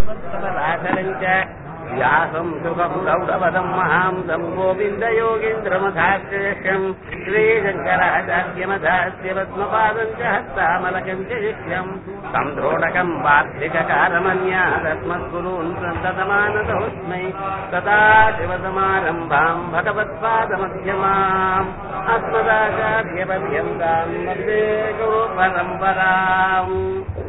च व्यासम् सुखम् गौरवदम् महांसम् गोविन्दयोगीन्द्रमधाश्रेष्यम् श्रीशङ्कराचार्यमधास्य पद्मपादम् च हस्तामलकम् च शिष्यम् तम् द्रोणकम् वार्थिककालमन्यादस्मद्गुरून् सन्ततमानतोऽस्मै तदा शिवसमारम्भाम् भगवत्पादमध्यमाम् अस्मदाचार्यपर्यन्ताम् वन्दे गुरुपरम्पराम्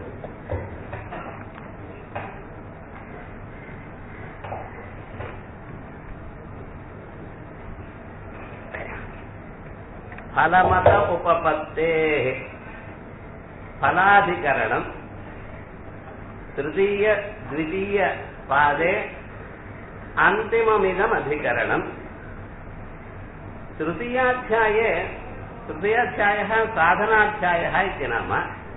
फलमत उपपत्तेः फलाधिकरणम् तृतीय द्वितीय पादे अन्तिममिदम् अधिकरणम् तृतीयाध्याये तृतीयाध्यायः साधनाध्यायः इति नाम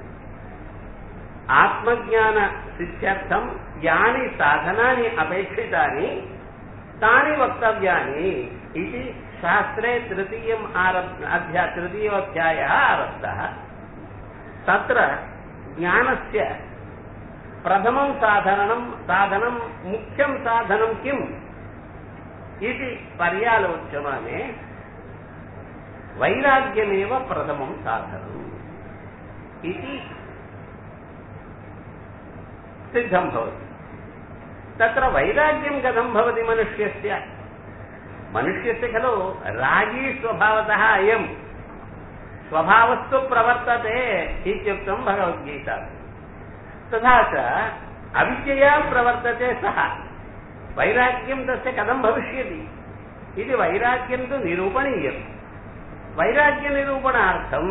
आत्मज्ञानसिद्ध्यर्थम् यानि साधनानि अपेक्षितानि तानि वक्तव्यानि इति शास्त्रे तृतीयम् आरब्ध अध्या तृतीयोऽध्यायः आरब्धः तत्र ज्ञानस्य प्रथमं साधनं साधनं मुख्यं साधनं किम् इति पर्यालोच्यमाने वैराग्यमेव प्रथमं साधनम् इति सिद्धं भवति तत्र वैराग्यं कथं भवति मनुष्यस्य मनुष्यस्य खलु रागी स्वभावतः अयम् स्वभावस्तु प्रवर्तते इत्युक्तं भगवद्गीता तथा च अविद्यया प्रवर्तते सः वैराग्यं तस्य कथं भविष्यति इति वैराग्यं तु निरूपणीयम् वैराग्यनिरूपणार्थम्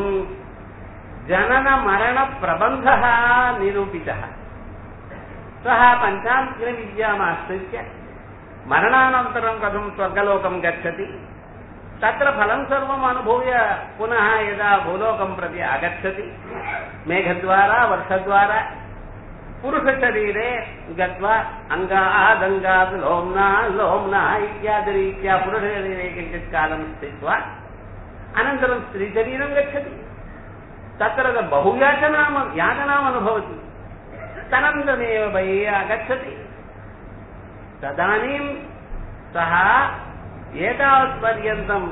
जननमरणप्रबन्धः निरूपितः सः पञ्चाग्निविद्यामाश्रित्य मरणानन्तरं कथं स्वर्गलोकं गच्छति तत्र फलं सर्वम् अनुभूय पुनः यदा भूलोकं प्रति आगच्छति मेघद्वारा वर्षद्वारा पुरुषशरीरे गत्वा अङ्गादङ्गाद् लोम्ना लोम्ना इत्यादिरीत्या पुरुषशरीरे किञ्चित् कालं स्थित्वा अनन्तरं स्त्रीशरीरं गच्छति तत्र बहुयाचनाम् यातनाम् अनुभवति तदनन्तरमेव बहिः आगच्छति तदानीं सः एतावत्पर्यन्तं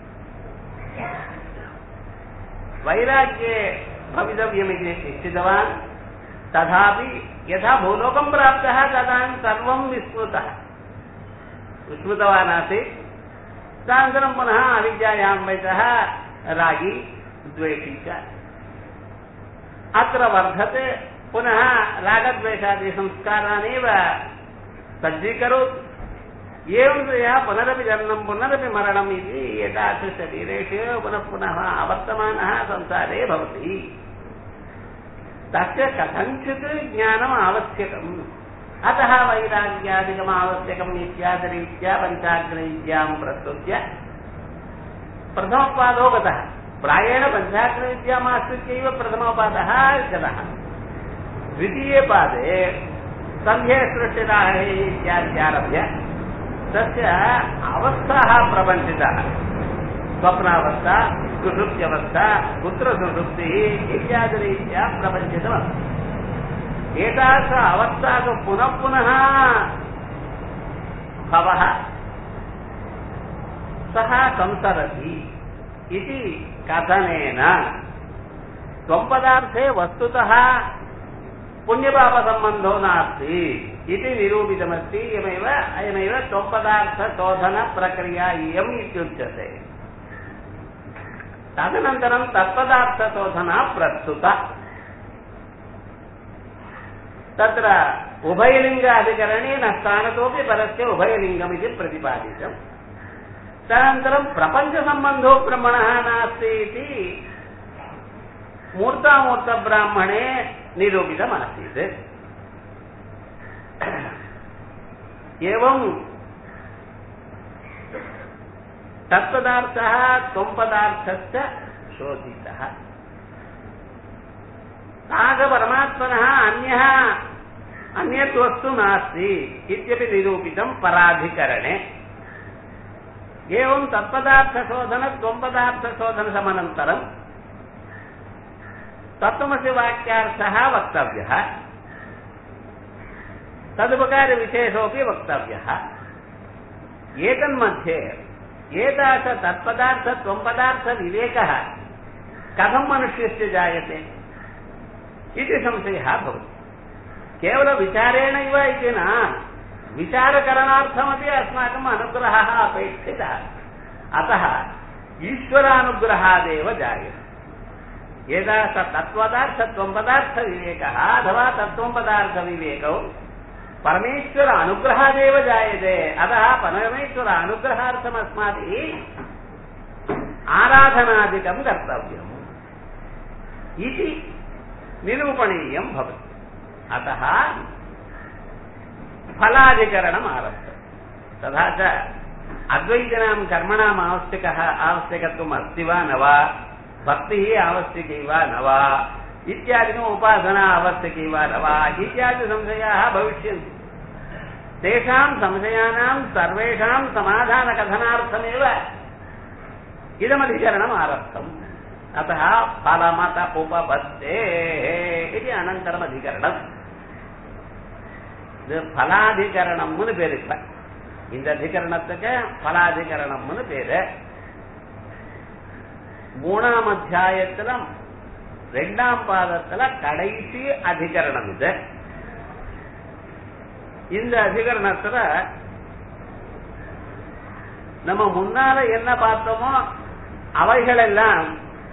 वैराग्ये भवितव्यमिति निश्चितवान् तथापि यथा भूलोकं प्राप्तः तदानीं सर्वं विस्मृतः विस्मृतवान् आसीत् तदनन्तरं पुनः अविद्यायां वयसः रागी द्वेषी च अत्र वर्धते पुनः रागद्वेषादि संस्कारानेव सज्जीकरोति एवं तया पुनरपि जन्मं पुनरपि मरणम् इति एतादृशशरीरेषु एव पुनः पुनः आवर्तमानः संसारे भवति तस्य कथञ्चित् ज्ञानम् आवश्यकम् अतः वैराग्यादिकम् आवश्यकम् इत्यादिरीत्या पञ्चाग्रविद्यां प्रस्तुत्य प्रथमपादो गतः प्रायेण पञ्चाग्रविद्यामाश्रित्यैव प्रथमपादः गतः द्वितीये पादे सन्ध्ये सृष्टिताः इत्याद्यारभ्य तस्य अवस्थाः प्रपञ्चिताः स्वप्नावस्था सुषुप्त्यवस्था कुत्रसुषुप्तिः इत्यादिरीत्या प्रपञ्चितमस्ति एतादृश अवस्थासु पुनः पुनः भवः सः संसरति इति कथनेन त्वम्पदार्थे वस्तुतः पुण्यपापसम्बन्धो नास्ति इति निरूपितमस्ति इयमेव अयमेव त्वम्पदार्थशोधनप्रक्रिया इयम् इत्युच्यते तदनन्तरं तत्पदार्थशोधना प्रस्तुता तत्र उभयलिङ्गाधिकरणे न स्थानतोपि परस्य उभयलिङ्गमिति प्रतिपादितम् तदनन्तरं प्रपञ्चसम्बन्धो ब्रह्मणः नास्ति इति मूर्तामूर्तब्राह्मणे निरूपितमासीत् एवं तत्पदार्थः त्वम्पदार्थश्च शोधितः नागपरमात्मनः अन्यः अन्यत् वस्तु नास्ति इत्यपि निरूपितं पराधिकरणे एवं तत्पदार्थशोधन त्वम्पदार्थशोधनसमनन्तरं तत्त्वमसि वाक्यार्थः वक्तव्यः तदुपकारविशेषोऽपि वक्तव्यः एतन्मध्ये एतादृश तत्पदार्थ त्वम्पदार्थविवेकः कथं मनुष्यस्य जायते इति संशयः भवति केवलविचारेणैव इति न विचारकरणार्थमपि अस्माकम् अनुग्रहः अपेक्षितः अतः ईश्वरानुग्रहादेव जायते यदा स तत्त्वदार्थत्वं पदार्थविवेकः अथवा तत्त्वं पदार्थविवेकौ परमेश्वर अनुग्रहादेव जायते अतः परमेश्वर अनुग्रहार्थम् अस्माभिः आराधनादिकं कर्तव्यम् इति निरूपणीयं भवति अतः फलाधिकरणम् आरब्धम् तथा च अद्वैतानां कर्मणाम् आवश्यकः आवश्यकत्वम् अस्ति वा न वा भक्तिः आवश्यकी वा न वा इत्यादिकम् उपासना आवश्यकी वा न वा इत्यादि संशयाः भविष्यन्ति तेषां संशयानां सर्वेषां समाधानकथनार्थमेव इदमधिकरणम् आरब्धम् अतः फलमतपुपपत्तेः इति अनन्तरम् अधिकरणम् இது பலாதிகரணம்னு பேரு இப்ப இந்த அதிகரணத்துக்கு பலாதிகரணம்னு பேரு மூணாம் அத்தியாயத்துல ரெண்டாம் பாதத்துல கடைசி அதிகரணம் இது இந்த அதிகரணத்துல நம்ம முன்னால என்ன பார்த்தோமோ அவைகள் எல்லாம்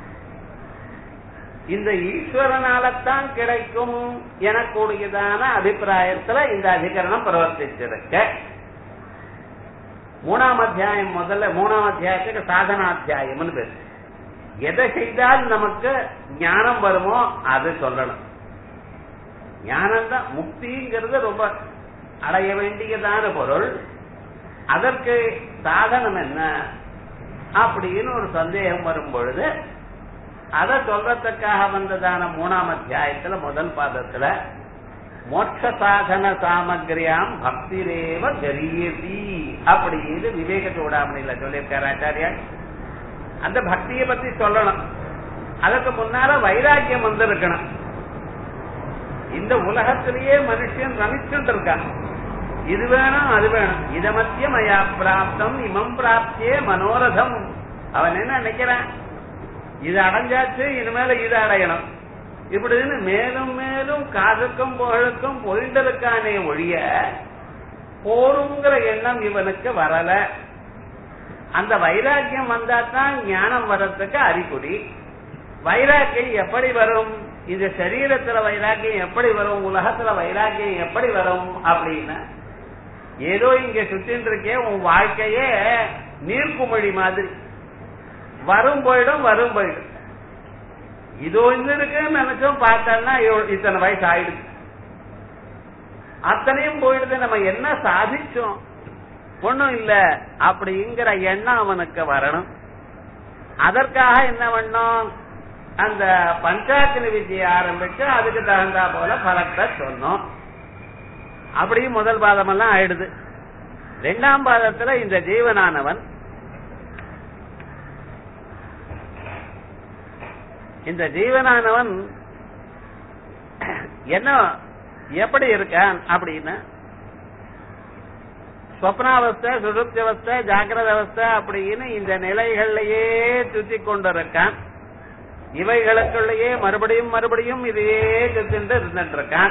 இந்த ஈஸ்வரனாலத்தான் கிடைக்கும் எனக்கூடியதான அபிப்பிராயத்துல இந்த அதிகரணம் பிரவர்த்திச்சிருக்க மூணாம் அத்தியாயம் முதல்ல மூணாம் அத்தியாயத்துக்கு சாதனாத்தியாயம்னு பேரு எதை செய்தால் நமக்கு ஞானம் வருமோ அது சொல்லணும் ஞானம் தான் முக்திங்கிறது ரொம்ப அடைய வேண்டியதான பொருள் அதற்கு சாதனம் என்ன அப்படின்னு ஒரு சந்தேகம் வரும் பொழுது அதை சொல்றதுக்காக வந்ததான மூணாம் அத்தியாயத்துல முதல் பாதத்துல மோட்ச சாதன சாமகிரியாம் பக்திரேவ கரியதி அப்படின்னு விவேக சூடாமணியில சொல்லியிருக்காரு ஆச்சாரியா அந்த பக்தியை பத்தி சொல்லணும் அதுக்கு முன்னால வைராக்கியம் வந்து இருக்கணும் இந்த உலகத்திலேயே மனுஷன் ரமிச்சுட்டு இருக்கான் இது வேணும் அது வேணும் இத மத்திய மயா பிராப்தம் இமம் பிராப்தியே மனோரதம் அவன் என்ன நினைக்கிறான் இது அடைஞ்சாச்சு இனிமேல இது அடையணும் இப்படின்னு மேலும் மேலும் காதுக்கும் புகழுக்கும் பொழிந்தலுக்கானே ஒழிய போருங்கிற எண்ணம் இவனுக்கு வரல அந்த வைராக்கியம் வந்தா தான் ஞானம் வர்றதுக்கு அறிகுறி வைராக்கியம் எப்படி வரும் இந்த சரீரத்துல வைராக்கியம் எப்படி வரும் உலகத்துல வைராக்கியம் எப்படி வரும் அப்படின்னா ஏதோ இங்க சுத்தின்னு இருக்கே உன் வாழ்க்கையே நீர்க்குமிழி மாதிரி வரும் போயிடும் வரும் போயிடும் இதோ இன்னும் இருக்குன்னு நினைச்சோம் பார்த்தோம்னா இத்தனை வயசு ஆயிடுது அத்தனையும் போயிடுது நம்ம என்ன சாதிச்சோம் ஒண்ணும் இல்ல அப்படிங்கிற எண்ணம் அவனுக்கு வரணும் அதற்காக என்ன பண்ணும் அந்த பஞ்சாக்கினி வித்தியை ஆரம்பிச்சு அதுக்கு தகுந்தா போல பலத்தை சொன்னோம் அப்படியும் முதல் பாதம் எல்லாம் ஆயிடுது ரெண்டாம் பாதத்துல இந்த ஜீவனானவன் இந்த ஜீவனானவன் என்ன எப்படி இருக்கான் அப்படின்னு ஸ்வப்னாவஸ்தை சுழுப்தி அவஸ்தை ஜாகிரத அவஸ்தை அப்படின்னு இந்த நிலைகள்லயே சுத்தி கொண்டிருக்கான் இவைகளுக்குள்ளேயே மறுபடியும் மறுபடியும் இதையே சுத்திண்டு இருந்துட்டு இருக்கான்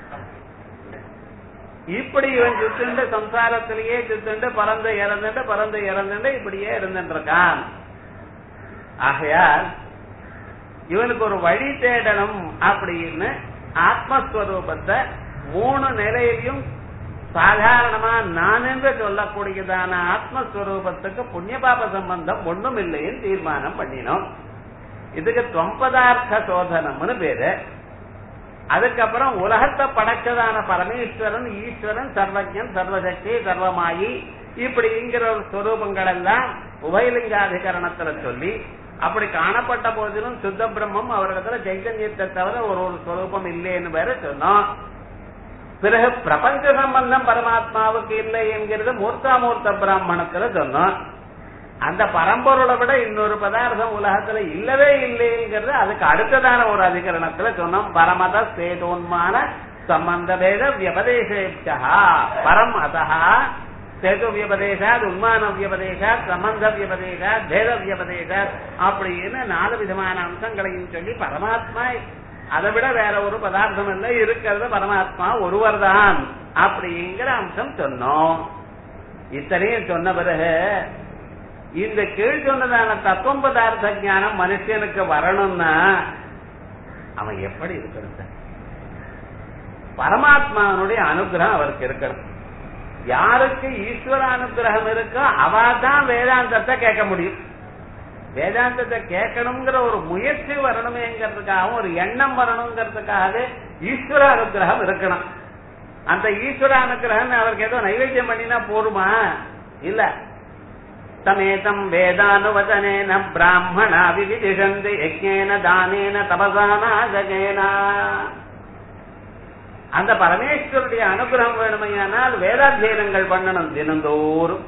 இப்படி இவன் சுத்திண்டு சம்சாரத்திலேயே சுத்திண்டு பறந்து இறந்துட்டு பறந்து இறந்துட்டு இப்படியே இருந்துட்டு இருக்கான் ஆகையால் இவனுக்கு ஒரு வழி தேடணும் அப்படின்னு ஆத்மஸ்வரூபத்தை மூணு நிலையிலையும் சாதாரணமா நான் என்று சொல்லக்கூடியதான ஆத்மஸ்வரூபத்துக்கு புண்ணிய பாப சம்பந்தம் ஒண்ணும் இல்லைன்னு தீர்மானம் பண்ணினோம் இதுக்கு தொம்பதார்த்த சோதனம்னு பேரு அதுக்கப்புறம் உலகத்தை படைச்சதான பரமேஸ்வரன் ஈஸ்வரன் சர்வஜன் சர்வசக்தி சர்வமாயி இப்படிங்கிற ஒரு ஸ்வரூபங்கள் எல்லாம் உபயலிங்காதிகரணத்துல சொல்லி அப்படி காணப்பட்ட போதிலும் சுத்த பிரம்மம் அவரிடத்துல சைத்தன்யத்தை தவிர ஒரு ஒரு ஸ்வரூபம் இல்லைன்னு வேற சொன்னோம் பிறகு பிரபஞ்ச சம்பந்தம் பரமாத்மாவுக்கு இல்லை என்கிறது மூர்த்தாமூர்த்த பிராமணத்துல சொன்னோம் அந்த பரம்பொருளை விட இன்னொரு பதார்த்தம் உலகத்துல இல்லவே இல்லைங்கிறது அதுக்கு அடுத்ததான ஒரு அதிகரணத்துல சொன்னோம் பரமத சேதோன்மான சம்பந்த பேத வியபதேசேச்சா பரம் அத்தः சேது வியபதேசாத் உன்மான வியபதேசாத் சம்பந்த வியபதேசாத் பேத வியபதேசாத் அப்படின்னு நாலு விதமான அம்சங்களையும் சொல்லி பரமாத்மா அதை விட வேற ஒரு பதார்த்தம் இல்லை இருக்கிறது பரமாத்மா ஒருவர் தான் அப்படிங்கிற அம்சம் சொன்னோம் இத்தனையும் சொன்ன பிறகு இந்த கீழ் சொன்னதான தத்துவம் பதார்த்த ஞானம் மனுஷனுக்கு வரணும்னா அவன் எப்படி இருக்கணும் சார் பரமாத்மாவனுடைய அனுகிரகம் அவருக்கு இருக்கணும் யாருக்கு ஈஸ்வர அனுகிரகம் இருக்கோ அவ தான் வேதாந்தத்தை கேட்க முடியும் வேதாந்தத்தை கேட்கணுங்கிற ஒரு முயற்சி வரணுமேங்கிறதுக்காகவும் ஒரு எண்ணம் வரணுங்கிறதுக்காகவே ஈஸ்வர அனுகிரகம் இருக்கணும் அந்த ஈஸ்வர அனுகிரகம் அவருக்கு ஏதோ நைவேத்தியம் பண்ணினா போருமா இல்ல சமேதம் வேதானுவதனேன பிராமணா விவிதிஷந்தி யஜ்ஞேன தானேன தபசானா ஜகேனா அந்த பரமேஸ்வருடைய அனுகிரகம் வேணுமையானால் வேதாத்தியனங்கள் பண்ணணும் தினந்தோறும்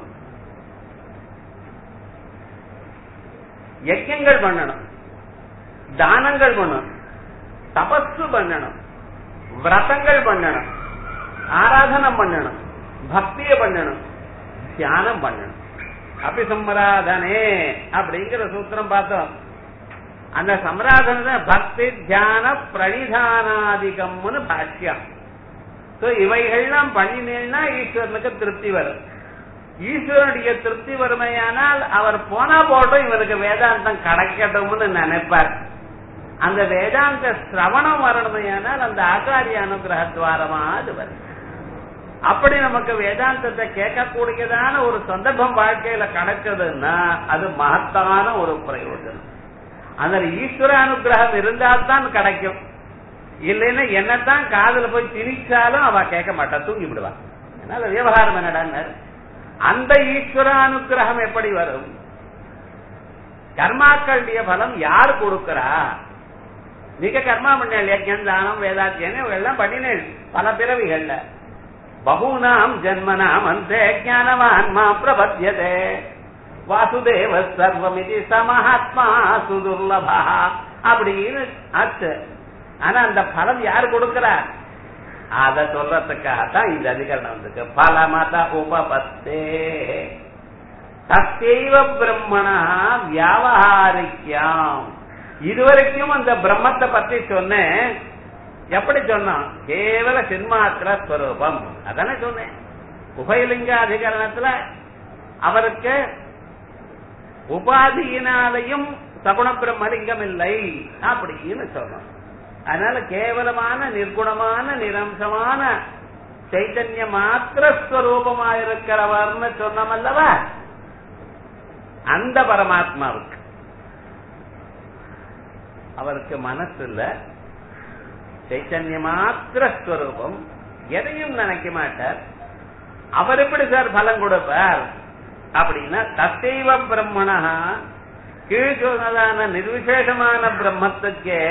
யஜ்யங்கள் பண்ணணும் தானங்கள் பண்ணணும் தபசு பண்ணணும் விரதங்கள் பண்ணணும் ஆராதனம் பண்ணணும் பக்திய பண்ணணும் தியானம் பண்ணணும் அப்படி சம்பராதனே அப்படிங்கிற சூத்திரம் பார்த்தோம் அந்த சம்ராதன பக்தி தியான பிரணிதானாதிகம்னு பாஷ்யம் சோ இவைகள்லாம் பண்ணினேன்னா ஈஸ்வரனுக்கு திருப்தி வரும் ஈஸ்வரனுடைய திருப்தி வறுமையானால் அவர் போனா போட்டும் இவருக்கு வேதாந்தம் கிடைக்கட்டும்னு நினைப்பார் அந்த வேதாந்த சிரவணம் வரணுமையானால் அந்த ஆச்சாரிய அனுகிரகத்வாரமா அது வரும் அப்படி நமக்கு வேதாந்தத்தை கேட்கக்கூடியதான ஒரு சந்தர்ப்பம் வாழ்க்கையில கிடைச்சதுன்னா அது மகத்தான ஒரு பிரயோஜனம் அந்த ஈஸ்வர அனுகிரகம் இருந்தால்தான் கிடைக்கும் இல்லைன்னா என்னத்தான் காதுல போய் திணிச்சாலும் அவ கேட்க மாட்டா தூங்கி விடுவா அதனால விவகாரம் என்னடா அந்த ஈஸ்வர அனுகிரகம் எப்படி வரும் கர்மாக்களுடைய பலம் யார் கொடுக்கிறா மிக கர்மா பண்ணேன் யஜ்யம் தானம் வேதாத்தியம் எல்லாம் பண்ணினேன் பல பிறவிகள்ல பகூனாம் ஜன்மனாம் அந்த ஜானவான் மா பிரபத்தியதே வாசுதேவ சர்வமிதி சமஹாத்மா சுதுர்லபா அப்படின்னு ஆச்சு ஆனா அந்த பலம் யார் கொடுக்கிறார் அத சொல்றதுக்காகத்தான் இந்த அதிகரணம் வந்துருக்கு பலமத உபபத்தே தத்தேவ பிரம்மணா வியாபகாரிக்காம் இதுவரைக்கும் அந்த பிரம்மத்தை பத்தி சொன்னேன் எப்படி சொன்னான் கேவல சின்மாத்திர ஸ்வரூபம் அதானே சொன்னேன் உபயலிங்க அதிகரணத்துல அவருக்கு உபாதியினாலையும் சகுண பிரம்மலிங்கம் இல்லை அப்படின்னு சொன்னோம் அதனால கேவலமான நிர்குணமான நிரம்சமான சைத்தன்ய மாத்திர ஸ்வரூபமாயிருக்கிறவர்னு சொன்னோம் அல்லவா அந்த பரமாத்மாவுக்கு அவருக்கு மனசு இல்ல சைத்தன்ய மாத்திர ஸ்வரூபம் எதையும் நினைக்க மாட்டார் அவர் எப்படி சார் பலம் கொடுப்பார் அப்படின்னா தத்தைவ பிரம்மணா கீழ் சொன்னதான நிர்விசேஷமான பிரம்மத்துக்கே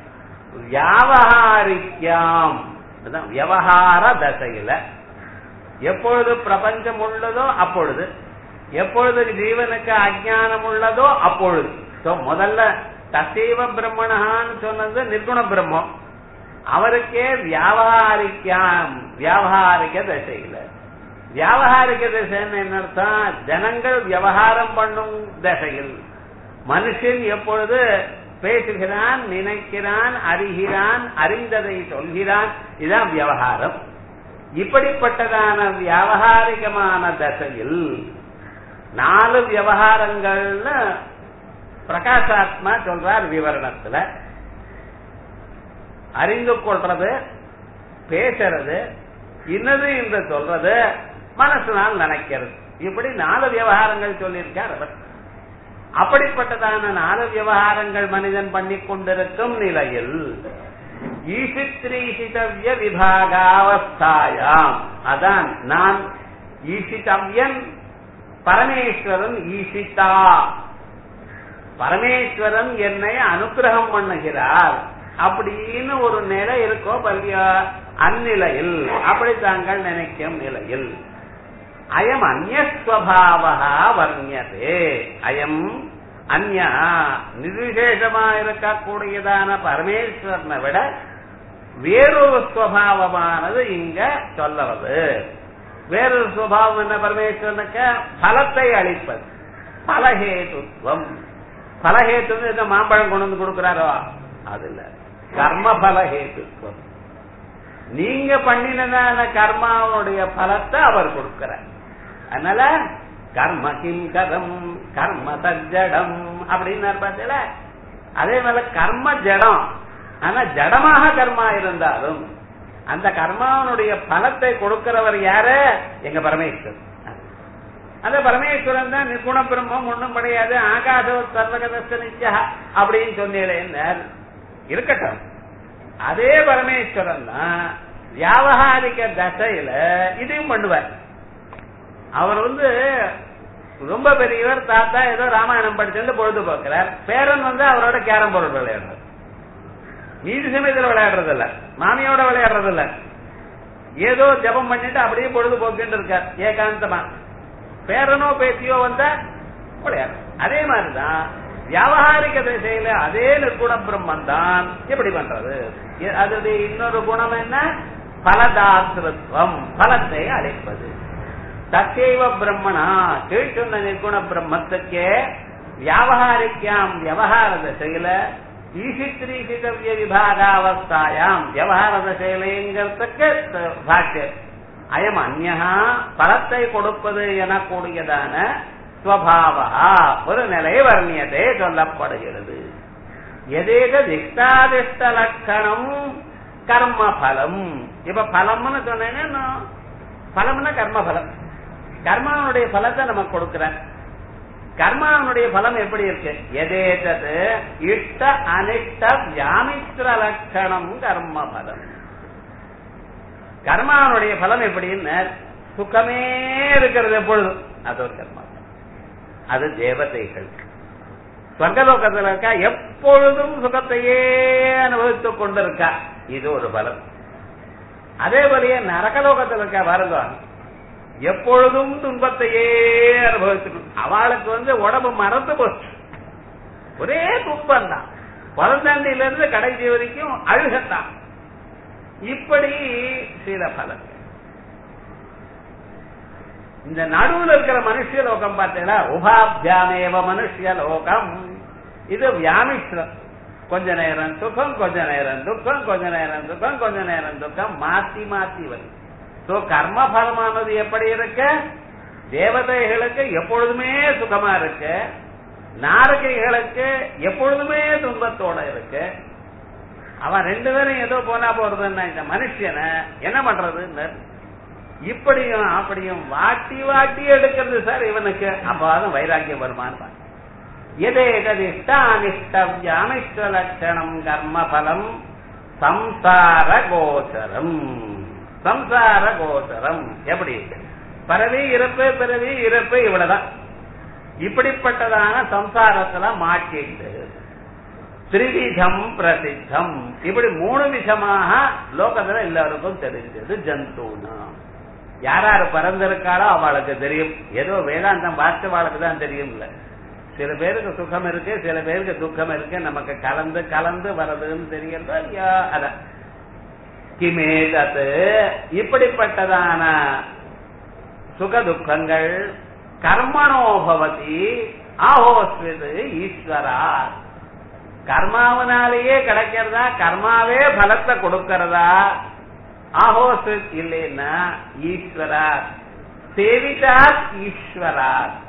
வியாபகாரிக்காம் விவகார தசையில எப்பொழுது பிரபஞ்சம் உள்ளதோ அப்பொழுது எப்பொழுது ஜீவனுக்கு அஜானம் உள்ளதோ அப்பொழுது முதல்ல தசைவ பிரம்மணான்னு சொன்னது நிர்குண பிரம்மம் அவருக்கே வியாபாரிக்காம் வியாபாரிக தசையில வியாபாரிக தசைன்னு என்ன அர்த்தம் ஜனங்கள் விவகாரம் பண்ணும் தசையில் மனுஷன் எப்பொழுது பேசுகிறான் நினைக்கிறான் அறிகிறான் அறிந்ததை சொல்கிறான் இதுதான் விவகாரம் இப்படிப்பட்டதான வியாபகாரிகமான தசையில் நாலு விவகாரங்கள்னு பிரகாசாத்மா சொல்றார் விவரணத்துல அறிந்து கொள்றது பேசுறது இன்னது என்று சொல்றது மனசுனால் நினைக்கிறது இப்படி நாலு விவகாரங்கள் சொல்லியிருக்கார் அவர் அப்படிப்பட்டதான நாலு விவகாரங்கள் மனிதன் பண்ணி கொண்டிருக்கும் நிலையில் ஈசித்ரீசிதவ்ய விபாகாவஸ்தாயாம் அதான் நான் ஈசிதவ்யன் பரமேஸ்வரன் ஈசிதா பரமேஸ்வரன் என்னை அனுகிரகம் பண்ணுகிறார் அப்படின்னு ஒரு நிலை இருக்கோ பல்லியா அந்நிலையில் அப்படி தாங்கள் நினைக்கும் நிலையில் அயம் அந்நஸ்வபாவா வர்ணியதே அயம் அந்யா நிர்விசேஷமா இருக்கக்கூடியதான பரமேஸ்வரனை விட வேறொரு சுவாவமானது இங்க சொல்லவது வேறொரு சுவாவம் என்ன பரமேஸ்வரனுக்கு பலத்தை அளிப்பது பலஹேதுத்வம் பலஹேத்து இந்த மாம்பழம் கொண்டு வந்து கொடுக்கிறாரோ அது இல்ல கர்ம பலஹேதுத்வம் நீங்க பண்ணினதான கர்மாவுடைய பலத்தை அவர் கொடுக்கிறார் அதனால கர்ம கிம் கதம் கர்ம தஜடம் அப்படின்னு பார்த்தீங்களா அதே போல கர்ம ஜடம் ஆனா ஜடமாக கர்மா இருந்தாலும் அந்த கர்மாவனுடைய பலத்தை கொடுக்கிறவர் யாரு எங்க பரமேஸ்வரன் அந்த பரமேஸ்வரன் தான் நிர்குண பிரம்மம் ஒண்ணும் கிடையாது ஆகாச சர்வகதஸ்த நிச்சா அப்படின்னு சொன்னீங்களேன் இருக்கட்டும் அதே பரமேஸ்வரன் தான் வியாபகாரிக தசையில இதையும் பண்ணுவார் அவர் வந்து ரொம்ப பெரியவர் தாத்தா ஏதோ ராமாயணம் படிச்சுட்டு பொழுது பார்க்கிறார் பேரன் வந்து அவரோட கேரம் போர்டு விளையாடுறார் மீதி சமயத்தில் விளையாடுறது இல்ல மாமியோட விளையாடுறது இல்ல ஏதோ ஜபம் பண்ணிட்டு அப்படியே பொழுது போக்கிட்டு இருக்கார் ஏகாந்தமா பேரனோ பேத்தியோ வந்தா விளையாடு அதே மாதிரிதான் வியாபகாரிக திசையில அதே நிர்குண பிரம்மன் தான் எப்படி பண்றது அதனுடைய இன்னொரு குணம் என்ன பலதாசிரத்துவம் பலத்தை அழைப்பது தத்தேவ பிரம்மணா கீழ்ச்சொன்ன நிர்குண பிரம்மத்துக்கே வியாபகாரிக்காம் விவகார திசையில ஈசித்ரீசிதவிய விபாகாவஸ்தாயாம் விவகார திசையிலேங்கிறதுக்கு பாஷ்யம் அயம் அந்நகா பலத்தை கொடுப்பது எனக்கூடியதான ஸ்வபாவா ஒரு நிலை வர்ணியதே சொல்லப்படுகிறது எதேக திஷ்டாதிஷ்ட லட்சணம் கர்ம பலம் இப்ப பலம்னு சொன்னேன்னா பலம்னா கர்ம பலம் கர்மாவனுடைய பலத்தை நமக்கு கொடுக்கிற கர்மாவனுடைய பலம் எப்படி இருக்கு எதேதது இஷ்ட அனிஷ்ட வியாமித்ர லட்சணம் கர்ம பலம் கர்மாவனுடைய பலம் எப்படின்னு சுகமே இருக்கிறது எப்பொழுதும் அது ஒரு கர்மா அது தேவதைகள் சொர்க்கலோகத்தில் இருக்கா எப்பொழுதும் சுகத்தையே அனுபவித்துக் கொண்டிருக்கா இது ஒரு பலம் அதே போலயே நரகலோகத்தில் இருக்கா பாருங்க எப்பொழுதும் துன்பத்தையே அனுபவித்து அவளுக்கு வந்து உடம்பு மறந்து போச்சு ஒரே துன்பம் தான் பிறந்தாண்டில இருந்து கடைசி வரைக்கும் அழுகத்தான் இப்படி சில பலன்கள் இந்த நடுவில் இருக்கிற மனுஷ லோகம் பார்த்தீங்கன்னா உபாபியாமேவ மனுஷ லோகம் இது வியாமிஸ்ரம் கொஞ்ச நேரம் சுகம் கொஞ்ச நேரம் துக்கம் கொஞ்ச நேரம் துக்கம் கொஞ்ச நேரம் துக்கம் மாத்தி மாத்தி வரும் சோ கர்ம பலமானது எப்படி இருக்கு தேவதைகளுக்கு எப்பொழுதுமே சுகமா இருக்கு நாரகைகளுக்கு எப்பொழுதுமே துன்பத்தோட இருக்கு அவன் ரெண்டு பேரும் ஏதோ போனா போறதுன்னா இந்த மனுஷனை என்ன பண்றதுன்னு இப்படியும் அப்படியும் வாட்டி வாட்டி எடுக்கிறது சார் இவனுக்கு அப்பதான் வைராக்கியம் வருமான் எதேகதிஷ்டானிஷ்டவியானிஷ்ட லட்சணம் கர்ம பலம் சம்சார கோச்சரம் சம்சார கோச்சரம் எப்படி பிறவி இறப்பு பிறவி இறப்பு இவ்வளவுதான் இப்படிப்பட்டதான சம்சாரத்துல மாட்டிட்டு திரிவிதம் பிரசித்தம் இப்படி மூணு விதமாக லோகத்துல எல்லாருக்கும் தெரிஞ்சது ஜந்தூனா யார் யார் பிறந்திருக்காளோ அவளுக்கு தெரியும் ஏதோ வேதாந்தம் வார்த்தைவாளுக்கு தான் தெரியும் இல்ல சில பேருக்கு சுகம் இருக்கு சில பேருக்கு துக்கம் இருக்கு நமக்கு கலந்து கலந்து வர்றதுன்னு தெரியறது அத கிமேதத்து இப்படிப்பட்டதான சுக துக்கங்கள் கர்மனோபவதி ஆஹோஸ்வது ஈஸ்வரா கர்மாவனாலேயே கிடைக்கிறதா கர்மாவே பலத்தை கொடுக்கிறதா ஆஹோஸ்வித் இல்லைன்னா ஈஸ்வரா சேவிதா ஈஸ்வரா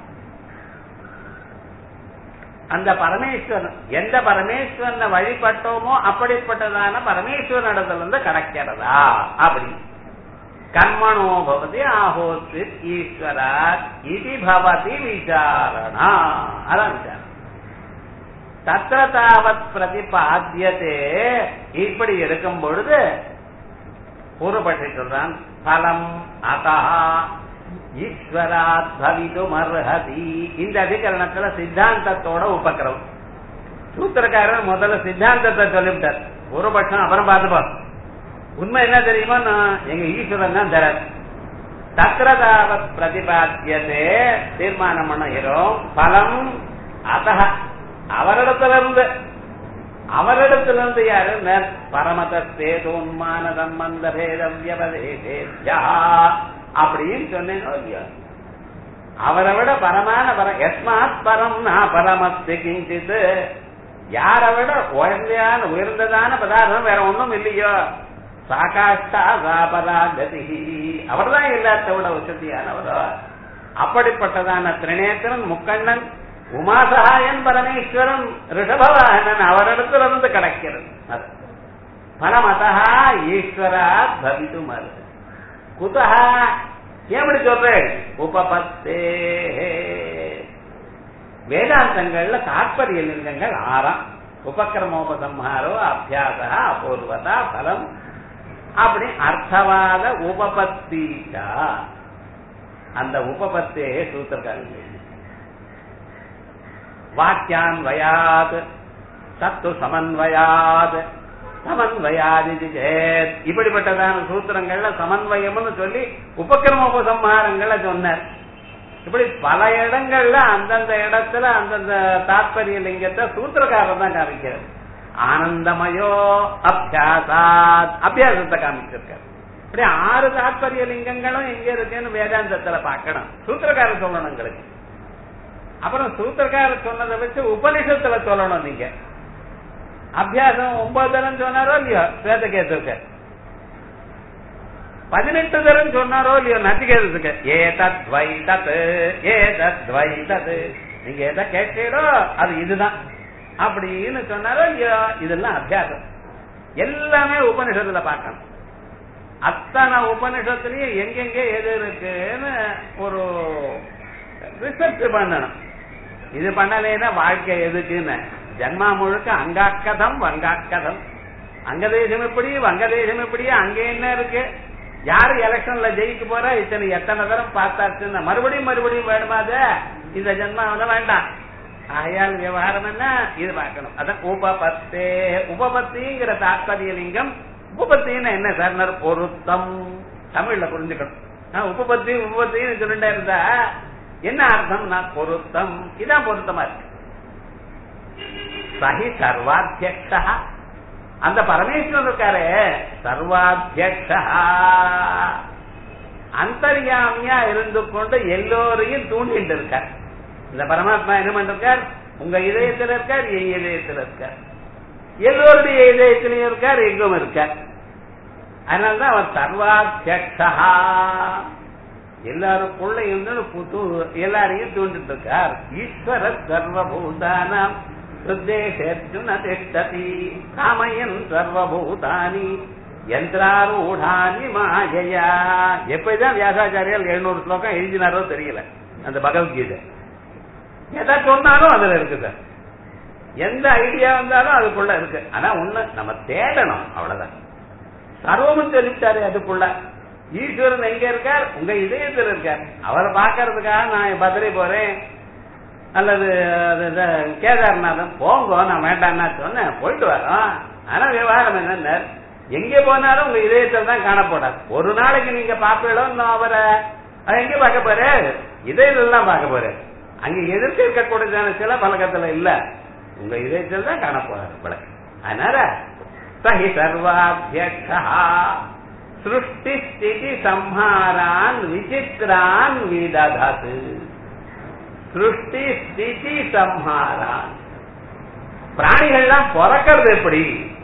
அந்த பரமேஸ்வரன் எந்த பரமேஸ்வரனை வழிபட்டோமோ அப்படிப்பட்டதான பரமேஸ்வரனிடத்துல இருந்து கிடைக்கிறதா அப்படி கர்மணோ பவதி ஆஹோஸ்வித் ஈஸ்வரா இது பவதி விசாரணா அதான் விசாரணை தத்திர தாவத் பிரதிபாத்தியதே இப்படி இருக்கும் பொழுது பூர்வப்பட்டு சொல்றான் பலம் அதா ஈஸ்வராத் பவிதும் அர்ஹதி இந்த அதிகரணத்துல சித்தாந்தத்தோட உபக்கிரம் சூத்திரக்காரன் முதல்ல சித்தாந்தத்தை சொல்லிவிட்டார் பூர்வபட்சம் அப்புறம் பார்த்துப்போம் உண்மை என்ன தெரியுமா எங்க ஈஸ்வரன் தான் தர தத்திரதாவத் பிரதிபாத்தியதே தீர்மானம் பண்ணுகிறோம் பலம் அத அவரிடத்துல இருந்து அவரிடத்துல இருந்து யாரு நர் பரமதத்தேதோன்மான சம்பந்த பேதம் வியபதேதேத்யா அப்படின்னு சொன்னேனோ இல்லையோ அவரை விட பரமான பரம் எஸ்மாத் பரம் நான் பரமஸ்தி கிஞ்சித் யாரை விட உயர்ந்தையான உயர்ந்ததான பதார்த்தம் வேற ஒண்ணும் இல்லையோ சாகாஷ்டா சாபராகதி அவர் தான் எல்லாத்த விட வசதியானவரோ அப்படிப்பட்டதான திரிநேத்திரன் முக்கண்ணன் உமாசகாயன் பரமேஸ்வரன் ரிஷபவாகனன் அவரிடத்துல இருந்து கிடைக்கிறது அது. பரமதா ஈஸ்வரா பவிதும் அருது குதா எப்படி சொல்றேன் உபபத்தே வேதாந்தங்கள்ல தாற்பரிய லிங்கங்கள் ஆறாம் உபக்கிரமோபசம்ஹாரோ அபியாசா அபூர்வதா பலம் அப்படி அர்த்தவாத உபபத்தீச்சா அந்த உபபத்தே சூத்திரக்காரங்க வாக்கியான்வயாத் தத்து சமன்வயாத் சமன்வயாதி சேத் இப்படிப்பட்டதான சூத்திரங்கள்ல சமன்வயம்னு சொல்லி உபக்கிரம உபசம்ஹாரங்களை சொன்னார் இப்படி பல இடங்கள்ல அந்தந்த இடத்துல அந்தந்த தாத்பரிய லிங்கத்தை சூத்திரக்காரர் தான் காமிக்கிறார் ஆனந்தமயோ அபியாசாத் அபியாசத்தை காமிச்சிருக்காரு இப்படி ஆறு தாத்பரிய லிங்கங்களும் எங்க இருக்குன்னு வேதாந்தத்துல பார்க்கணும் சூத்திரக்காரர் சொல்லணும் எங்களுக்கு அப்புறம் சூத்திரக்காரர் சொன்னதை வச்சு உபனிஷத்துல சொல்லணும் நீங்க அபியாசம் ஒன்பது தரம் சொன்னாரோ இல்லையோ ஸ்வேதகேத்துக்கு பதினெட்டு தரம் சொன்னாரோ இல்லையோ நச்சிகேதத்துக்கு ஏ தத் வை தத் ஏ தத் வை தத் நீங்க எதை கேட்கிறோ அது இதுதான் அப்படின்னு சொன்னாரோ இல்லையோ இதெல்லாம் அபியாசம் எல்லாமே உபனிஷத்துல பார்க்கணும் அத்தனை உபனிஷத்துலயும் எங்கெங்க எது இருக்குன்னு ஒரு ரிசர்ச் பண்ணணும் இது பண்ணலைன்னா வாழ்க்கை எதுக்குன்னு ஜன்மா முழுக்க அங்காக்கதம் வங்காக்கதம் அங்கதேசம் எப்படி வங்கதேசம் எப்படி அங்க என்ன இருக்கு யாரு எலெக்ஷன்ல ஜெயிக்க போறா இத்தனை எத்தனை தரம் பார்த்தாச்சுன்னா மறுபடியும் மறுபடியும் வேணுமா அது இந்த ஜென்மா வந்து வேண்டாம் ஆயால் விவகாரம் என்ன இது பார்க்கணும் அதான் உபபத்தே உபபத்திங்கிற தாத்பரிய லிங்கம் உபபத்தின்னு என்ன சார் பொருத்தம் தமிழ்ல புரிஞ்சுக்கணும் ஆஹ் உபபத்தி உபபத்தின்னு சொல்லிட்டே இருந்தா என்ன அர்த்தம்னா பொருத்தம் இதான் பொருத்தமா இருக்கு சஹி சர்வாத்தியக்ஷா அந்த பரமேஸ்வரன் இருக்காரு சர்வாத்தியக்ஷா அந்தர்யாமியா இருந்து கொண்டு எல்லோரையும் தூண்டிட்டு இருக்கார் இந்த பரமாத்மா என்ன பண்ணிருக்கார் உங்க இதயத்தில் இருக்கார் என் இதயத்தில் இருக்கார் எல்லோருடைய இதயத்திலையும் இருக்கார் எங்கும் இருக்கார் அதனாலதான் அவர் சர்வாத்தியக்ஷா எல்லாருக்குள்ள இருந்து புது எல்லாரையும் தூண்டிட்டு இருக்கார் ஈஸ்வர சர்வபூதானம் ஹிருதேஷர்ஜுன திஷ்டதி காமயன் சர்வபூதானி யந்திராரூடானி மாயையா எப்பதான் வியாசாச்சாரியால் எழுநூறு ஸ்லோகம் எழுதினாரோ தெரியல அந்த பகவத்கீதை எதை சொன்னாலும் அதுல இருக்கு சார் எந்த ஐடியா வந்தாலும் அதுக்குள்ள இருக்கு ஆனா ஒண்ணு நம்ம தேடணும் அவ்வளவுதான் சர்வமும் சொல்லிட்டாரு அதுக்குள்ள ஈஸ்வரன் எங்க இருக்கார் உங்க இதயத்தில் இருக்கார் அவரை பாக்குறதுக்காக நான் பத்திரை போறேன் அல்லது கேதார்நாதன் போங்க நான் வேண்டாம்னா சொன்னேன் போயிட்டு வரோம் ஆனா விவகாரம் என்ன எங்க போனாலும் உங்க இதயத்தில் தான் காணப்படாது ஒரு நாளைக்கு நீங்க பாப்பீங்களோ அவரை எங்க பார்க்க போற இதயத்தில் தான் பார்க்க போற அங்க எதிர்த்து இருக்கக்கூடியதான சில பழக்கத்துல இல்ல உங்க இதயத்தில் தான் காணப்போறாரு பழக்கம் அதனால சஹி சர்வாத்தியக்ஷா சிருஷ்டி ஸ்திதி சம்ஹாரான் விசித்ரான் விததது சிருஷ்டி ஸ்திதி சம்ஹாரான் பிராணிகள்லாம் பிறக்கிறது எப்படி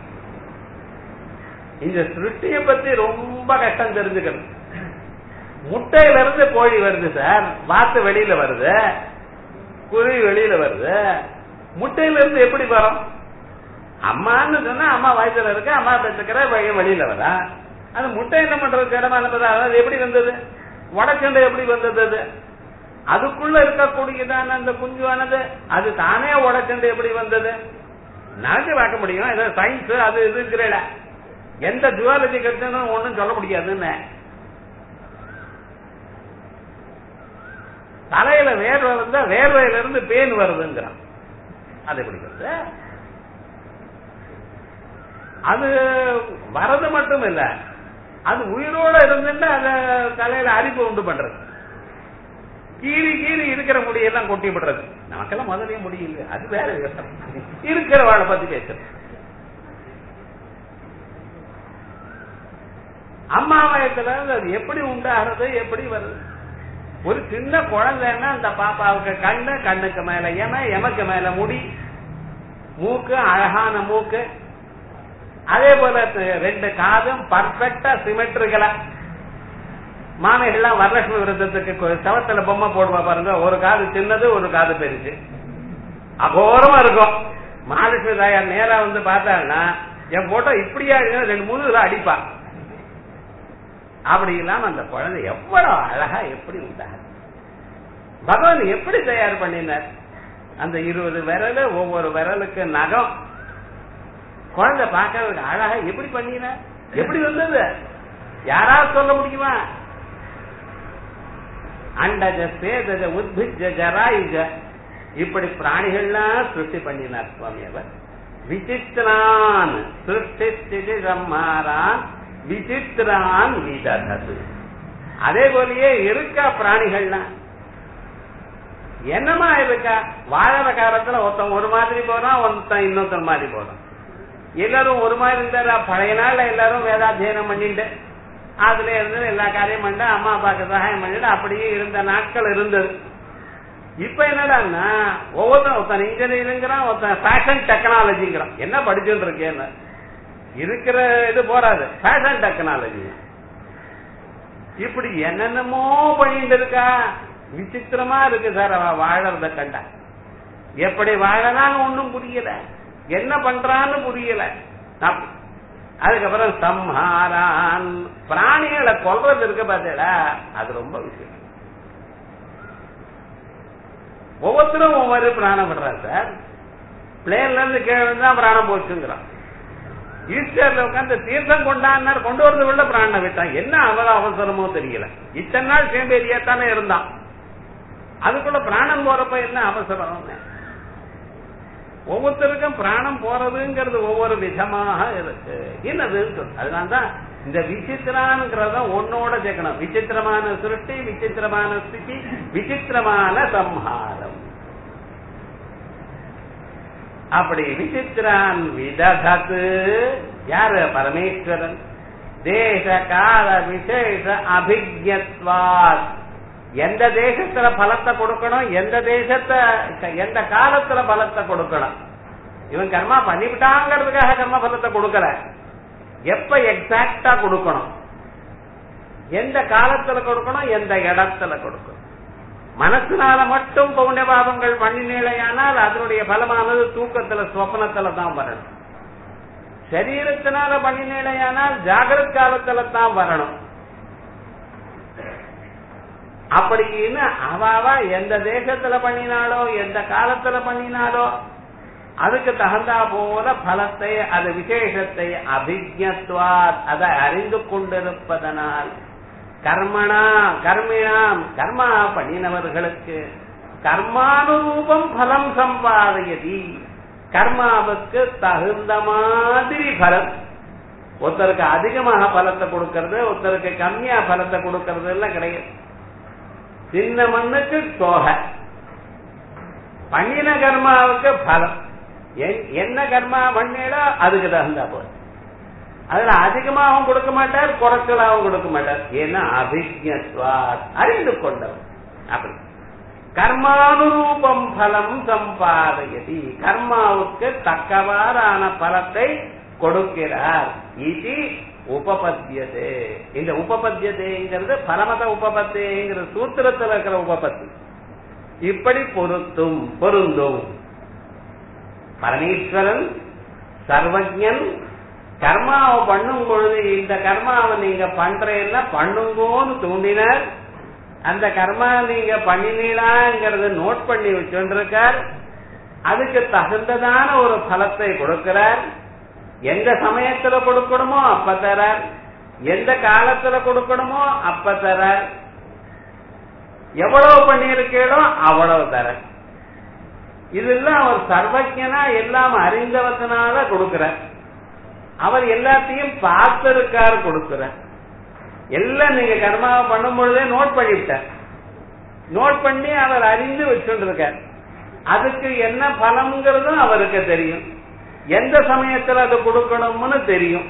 இந்த சிருஷ்டிய பத்தி ரொம்ப கஷ்டம் தெரிஞ்சுக்கணும் முட்டையில இருந்து கோழி வருது சார் வாத்து வெளியில வருது குருவி வெளியில வருது முட்டையில இருந்து எப்படி வரும் அம்மான்னு சொன்னா அம்மா வயசுல இருக்க அம்மா பெற்றுக்கிற பையன் வெளியில வரா அது முட்டை என்ன பண்றது இடமா அது எப்படி வந்தது வடச்சண்டை எப்படி வந்தது அது அதுக்குள்ள இருக்கக்கூடியதான அந்த குஞ்சுவானது அது தானே உடச்சண்டை எப்படி வந்தது நினைச்சு பார்க்க முடியும் ஏதோ சயின்ஸ் அது இதுங்கிறல எந்த ஜுவாலஜி கற்றுன்னு ஒன்னும் சொல்ல முடியாதுன்னு தலையில வேர்வை வந்தா வேர்வையில இருந்து பேன் வருதுங்கிறான் அது எப்படி வருது அது வரது மட்டும் இல்ல அது உயிரோட இருந்துட்டு அத தலையில அரிப்பு உண்டு பண்றது கீறி கீறி இருக்கிற முடியெல்லாம் கொட்டி விடுறது நமக்கெல்லாம் முதலே முடியல அது வேற இருக்கிற வாழை பத்தி பேசுறது அம்மா வயத்துல இருந்து அது எப்படி உண்டாகிறது எப்படி வருது ஒரு சின்ன குழந்தைன்னா அந்த பாப்பாவுக்கு கண்ணு கண்ணுக்கு மேல எம எமக்கு மேல முடி மூக்கு அழகான மூக்கு அதே போல ரெண்டு காதும் பர்ஃபெக்டா சிமெட்ரிகளா மாமிகள்லாம் வரலட்சுமி விரதத்துக்கு சவத்துல பொம்மை போடுவா பாருங்க ஒரு காது சின்னது ஒரு காது பெருசு அகோரமா இருக்கும் மகாலட்சுமி தாயார் நேரா வந்து பார்த்தாங்கன்னா என் போட்டோ இப்படியா ரெண்டு மூணு அடிப்பா அப்படி இல்லாம அந்த குழந்தை எவ்வளவு அழகா எப்படி உண்டாக பகவான் எப்படி தயார் பண்ணினார் அந்த இருபது விரல் ஒவ்வொரு விரலுக்கு நகம் குழந்தை பார்க்க அழகா எப்படி பண்ணினார் எப்படி வந்தது யாராவது சொல்ல முடியுமா அண்டஜ சேதஜ உத்பிஜ ஜராயுஜ இப்படி பிராணிகள்லாம் சிருஷ்டி பண்ணினார் சுவாமி அவர் விசித்திரான் சிருஷ்டி ஸ்திதி சம்மாரான் விசித்திரான் விததது அதே போலயே இருக்கா பிராணிகள்லாம் என்னமா இருக்கா வாழற காலத்துல ஒருத்தன் ஒரு மாதிரி போறான் ஒருத்தன் இன்னொருத்தன் மாதிரி போறான் எல்லாரும் ஒரு மாதிரி இருந்தாரா பழைய நாள்ல எல்லாரும் வேதாத்தியனம் பண்ணிட்டு அதுல இருந்து எல்லா காரியம் பண்ண அம்மா அப்பாக்கு சகாயம் பண்ணிட்டு அப்படியே இருந்த நாட்கள் இருந்தது இப்ப என்னடான்னா ஒவ்வொருத்தன் ஒருத்தன் இன்ஜினியரிங்கிறான் ஒருத்தன் ஃபேஷன் டெக்னாலஜிங்கிறான் என்ன படிச்சுட்டு இருக்கேன்னு இருக்கிற இது போறாது ஃபேஷன் டெக்னாலஜி இப்படி என்னென்னமோ பண்ணிட்டு இருக்கா விசித்திரமா இருக்கு சார் அவ வாழறத கண்டா எப்படி வாழலான்னு ஒண்ணும் புரியல என்ன பண்றான்னு புரியல அதுக்கப்புறம் சம்ஹாரான் பிராணிகளை கொல்றது இருக்கு பார்த்தேடா அது ரொம்ப விஷயம் ஒவ்வொருத்தரும் ஒவ்வொரு பிராணம் பண்றான் சார் பிளேன்ல இருந்து கீழே தான் பிராணம் போச்சுங்கிறான் ஈஸ்டர்ல உட்காந்து தீர்த்தம் கொண்டாடினார் கொண்டு வரது உள்ள பிராண விட்டான் என்ன அவ்வளவு அவசரமோ தெரியல இத்தனை நாள் சேம்பேரியா தானே இருந்தான் அதுக்குள்ள பிராணம் போறப்ப என்ன அவசரம் ஒவ்வொருத்தருக்கும் பிராணம் போறதுங்கிறது ஒவ்வொரு விதமாக இருக்கு என்னதுன்னு சொல்லு அதனால்தான் இந்த விசித்திரான்ங்கிறத ஒன்னோட சேர்க்கணும் விசித்திரமான சுருட்டி விசித்திரமான ஸ்திதி விசித்திரமான சம்ஹாரம் அப்படி விசித்திரான் விதகத்து யாரு பரமேஸ்வரன் தேச கால விசேஷ அபிஜத்வாத் எந்த தேசத்துல பலத்தை கொடுக்கணும் எந்த தேசத்தை எந்த காலத்துல பலத்தை கொடுக்கணும் இவன் கர்மா பண்ணிவிட்டாங்கிறதுக்காக கர்ம பலத்தை கொடுக்கல எப்ப எக்ஸாக்டா கொடுக்கணும் எந்த காலத்துல கொடுக்கணும் எந்த இடத்துல கொடுக்கணும் மனசுனால மட்டும் பௌண்ய பாவங்கள் பண்ணினேலையானால் அதனுடைய பலமானது தூக்கத்துல சொப்பனத்துல தான் வரணும் சரீரத்தினால பண்ணினேலையானால் ஜாகிரத் காலத்துல தான் வரணும் அப்படின்னு அவாவா எந்த தேசத்துல பண்ணினாலோ எந்த காலத்துல பண்ணினாலோ அதுக்கு தகுந்தா போல பலத்தை அது விசேஷத்தை அபிஜத்வாத் அதை அறிந்து கொண்டிருப்பதனால் கர்மணா கர்மிணாம் கர்மா பண்ணினவர்களுக்கு கர்மானுரூபம் பலம் சம்பாதையதி கர்மாவுக்கு தகுந்த மாதிரி பலம் ஒருத்தருக்கு அதிகமாக பலத்தை கொடுக்கறது ஒருத்தருக்கு கம்மியா பலத்தை கொடுக்கறது எல்லாம் கிடையாது சின்ன மண்ணுக்கு தோகை பண்ணின கர்மாவுக்கு பலம் என்ன கர்மா பண்ணீடோ அதுக்கு தகுந்தா போல அதுல அதிகமாகவும் கொடுக்க மாட்டார் குறைச்சலாகவும் கொடுக்க மாட்டார் ஏன்னா அபிஜத்வாத் அறிந்து கொண்டவர் அப்படி கர்மானுரூபம் பலம் சம்பாதையதி கர்மாவுக்கு தக்கவாறான பலத்தை கொடுக்கிறார் இது உபபத்தியதே இந்த உபபத்தியதேங்கிறது பரமத உபபத்தேங்கிற சூத்திரத்தில் இருக்கிற உபபத்தி இப்படி பொருத்தும் பொருந்தும் பரமேஸ்வரன் சர்வஜன் கர்மாவை பண்ணும் பொழுது இந்த கர்மாவை நீங்க பண்றேன்னா பண்ணுங்கோன்னு தூண்டினார் அந்த கர்மா நீங்க பண்ணினீங்களாங்கிறத நோட் பண்ணி வச்சுருக்கார் அதுக்கு தகுந்ததான ஒரு பலத்தை கொடுக்கிறார் எந்த சமயத்துல கொடுக்கணுமோ அப்ப தரார் எந்த காலத்துல கொடுக்கணுமோ அப்ப தரார் எவ்வளவு பண்ணியிருக்கீடோ அவ்வளவு தர இதெல்லாம் அவர் சர்வஜனா எல்லாம் அறிந்தவத்தினால கொடுக்கிறார் அவர் எல்லாத்தையும் பார்த்திருக்கார் கொடுக்கிறார் எல்லாம் நீங்க கர்மாவை பண்ணும் பொழுதே நோட் பண்ணிவிட்டார் நோட் பண்ணி அவர் அறிந்து வச்சுருக்கார் அதுக்கு என்ன பலம்ங்கிறதும் அவருக்கு தெரியும் எந்த சமயத்துல அது கொடுக்கணும்னு தெரியும்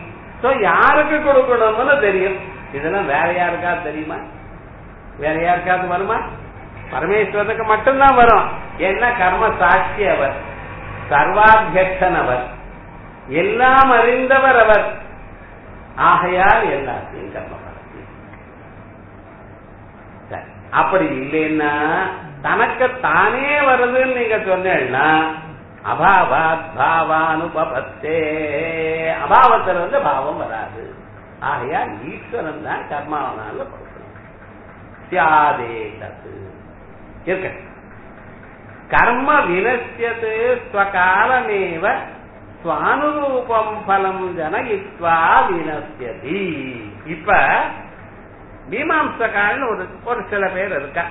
சோ யாருக்கு கொடுக்கணும்னு தெரியும் இதெல்லாம் வேற யாருக்காவது தெரியுமா வேற யாருக்காவது வருமா பரமேஸ்வரனுக்கு மட்டும்தான் வரும் என்ன கர்ம சாட்சி அவர் சர்வாத்தியக்ஷன் அவர் எல்லாம் அறிந்தவர் அவர் ஆகையால் எல்லாத்தையும் கர்ம சரி அப்படி இல்லைன்னா தனக்கு தானே வருதுன்னு நீங்க சொன்னீங்கன்னா அபாவாத் பாவானுபபத்தே அபாவத்தில் வந்து பாவம் வராது ஆகையால் ஈஸ்வரன் தான் கர்மாவனால கொடுக்கணும் சியாதே தத்து இருக்க கர்ம வினசியது ஸ்வகாலமேவ சுவானுரூபம் பலம் ஜனயித்வா வினசியதி இப்ப மீமாம்சகால்னு ஒரு ஒரு சில பேர் இருக்கா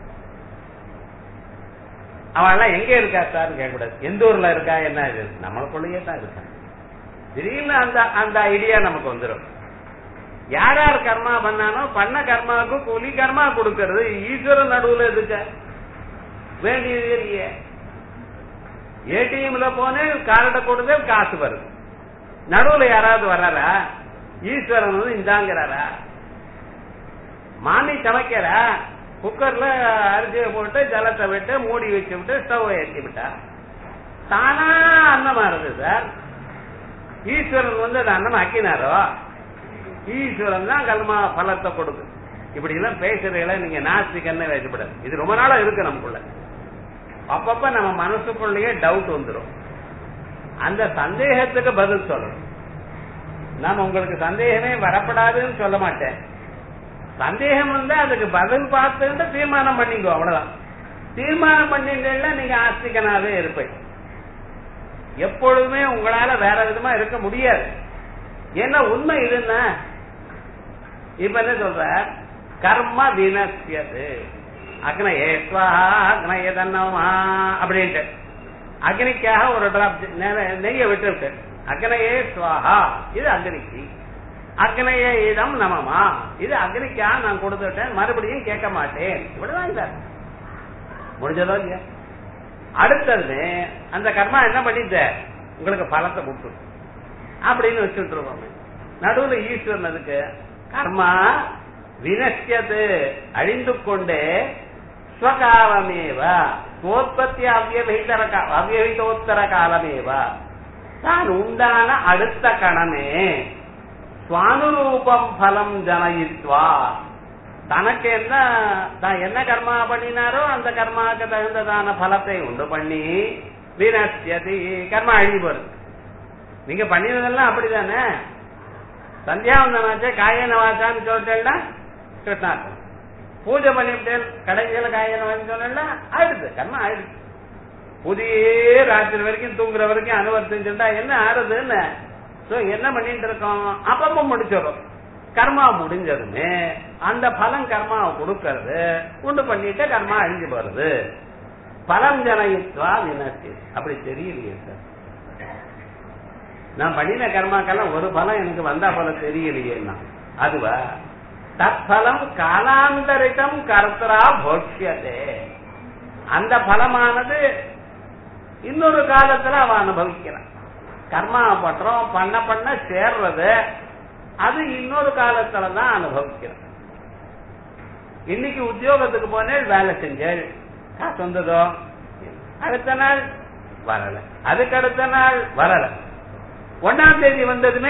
அவெல்லாம் எங்க இருக்கா சார் கேட்கக்கூடாது எந்த ஊர்ல இருக்கா என்ன இது நம்மளுக்குள்ளேயே தான் இருக்கா திடீர்னு அந்த அந்த ஐடியா நமக்கு வந்துடும் யார் யார் கர்மா பண்ணானோ பண்ண கர்மாவுக்கு கூலி கர்மா கொடுக்கறது ஈஸ்வரன் நடுவுல இருக்க வேண்டியது இல்லையே ஏடிஎம்ல போனேன் கார்டை கொடுத்தே காசு வருது நடுவுல யாராவது வர்றாரா ஈஸ்வரன் வந்து இந்தாங்கிறாரா மாமி சமைக்கிறா குக்கர்ல அரிசியை போட்டு ஜலத்தை விட்டு மூடி வச்சு விட்டு ஸ்டவ் ஏற்றி விட்டா தானா அன்னமா இருக்கு சார் ஈஸ்வரன் வந்து அந்த அன்னம் ஆக்கினாரோ ஈஸ்வரன் தான் கல்மா பலத்தை கொடுக்கு இப்படி எல்லாம் பேசுறீங்கள நீங்க நாஸ்திகன்னு வச்சுப்படாது இது ரொம்ப நாளா இருக்கு நமக்குள்ள அப்பப்ப நம்ம மனசுக்குள்ளேயே டவுட் வந்துடும் அந்த சந்தேகத்துக்கு பதில் சொல்லணும் நான் உங்களுக்கு சந்தேகமே வரப்படாதுன்னு சொல்ல மாட்டேன் சந்தேகம் வந்து அதுக்கு பதில் பார்த்துட்டு தீர்மானம் பண்ணிக்கோ அவ்வளவுதான் தீர்மானம் பண்ணிட்டீங்கன்னா நீங்க ஆஸ்திகனாவே இருப்பீங்க எப்பொழுதுமே உங்களால வேற விதமா இருக்க முடியாது ஏன்னா உண்மை இதுன்னா இப்ப என்ன சொல்ற கர்ம வினசியது அக்னயே ஸ்வாஹா அக்னய தன்னமா அப்படின்ட்டு அக்னிக்காக ஒரு டிராப் நெய்ய விட்டு அக்னயே ஸ்வாஹா இது அக்னிக்கு அக்னைய இதம் நமமா இது அக்னிக்கா நான் கொடுத்துட்டேன் மறுபடியும் கேட்க மாட்டேன் இவ்வளவுதான் சார் முடிஞ்சதோ இல்லையா அடுத்தது அந்த கர்மா என்ன பண்ணிட்ட உங்களுக்கு பலத்தை கொடுத்து அப்படின்னு வச்சுட்டு இருக்கோம் நடுவுல ஈஸ்வரன் அதுக்கு கர்மா வினசியது அழிந்து கொண்டே ஸ்வகாலமேவ சோத்பத்தி அவ்யவகிதர அவ்யவகிதோத்தர காலமேவ தான் உண்டான அடுத்த கணமே சுவானுரூபம் பலம் ஜனயித்வா தனக்கு என்ன தான் என்ன கர்மா பண்ணினாரோ அந்த கர்மாவுக்கு தகுந்ததான பலத்தை உண்டு பண்ணி வினசியதி கர்மா அழிஞ்சு போறது நீங்க பண்ணினதெல்லாம் அப்படிதானே சந்தியாவந்தனாச்சே காயன வாச்சான்னு சொல்லிட்டேன்னா கிருஷ்ணார்த்தம் பூஜை பண்ணிவிட்டேன் கடைசியில காயன வான்னு சொன்னா ஆயிடுது கர்மா ஆயிடுது புதிய ராத்திரி வரைக்கும் தூங்குற வரைக்கும் அனுவர்த்திச்சுட்டா என்ன ஆறுதுன்னு சோ என்ன பண்ணிட்டு இருக்கோம் அப்பப்ப முடிச்சிடும் கர்மா முடிஞ்சதுமே அந்த பலம் கர்மாவை கொடுக்கறது உண்டு பண்ணிட்டு கர்மா அழிஞ்சு போறது பலம் ஜனயித்வா வினசி அப்படி தெரியலையே சார் நான் பண்ணின கர்மாக்கெல்லாம் ஒரு பலம் எனக்கு வந்தா போல தெரியலையேன்னா அதுவா தற்பலம் காலாந்தரிடம் கர்த்தரா போட்சியதே அந்த பலமானது இன்னொரு காலத்துல அவன் அனுபவிக்கிறான் கர்மா பண்றோம் பண்ண பண்ண சேர்றது அது இன்னொரு காலத்துல தான் அனுபவிக்கிறோம் இன்னைக்கு உத்தியோகத்துக்கு போனேன் வேலை செஞ்சேன் காசு வந்ததோ அடுத்த நாள் வரல அதுக்கு அடுத்த நாள் வரல ஒன்னாம் தேதி வந்ததுமே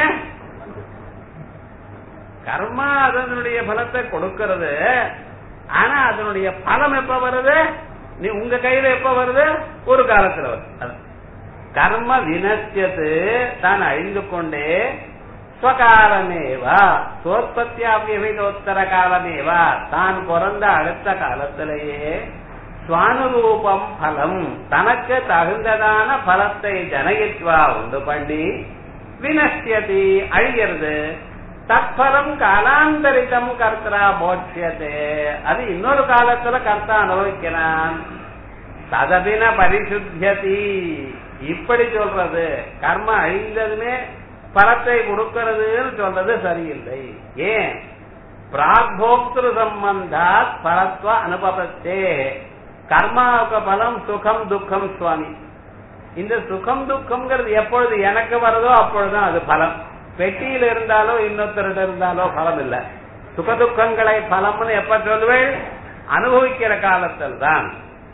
கர்மா அதனுடைய பலத்தை கொடுக்கிறது ஆனா அதனுடைய பலம் எப்ப வருது நீ உங்க கையில எப்ப வருது ஒரு காலத்துல வருது கர்ம வினசியது தான் அழிந்து கொண்டே ஸ்வகாலமேவா சோத்பத்தியாவியவிதோத்தர காலமேவா தான் பிறந்த அடுத்த காலத்திலேயே சுவானுரூபம் பலம் தனக்கு தகுந்ததான பலத்தை ஜனயித்வா உண்டு பண்ணி வினசியதி அழிகிறது தற்பலம் காலாந்தரிதம் கர்த்தரா போட்சியதே அது இன்னொரு காலத்துல கர்த்தா அனுபவிக்கிறான் ததபின பரிசுத்தியதி இப்படி சொல்றது கர்ம அழிந்ததுமே பலத்தை கொடுக்கிறதுன்னு சொல்றது சரியில்லை ஏன் பிராக்போக்திரு சம்பந்தா பலத்வ அனுபவத்தே கர்மாவுக்கு பலம் சுகம் துக்கம் சுவாமி இந்த சுகம் துக்கம்ங்கிறது எப்பொழுது எனக்கு வருதோ அப்பொழுதுதான் அது பலம் பெட்டியில் இருந்தாலோ இன்னொருத்தரிடம் இருந்தாலோ பலம் இல்ல சுகதுக்கங்களை பலம்னு எப்ப சொல்லுவேன் அனுபவிக்கிற காலத்தில் தான்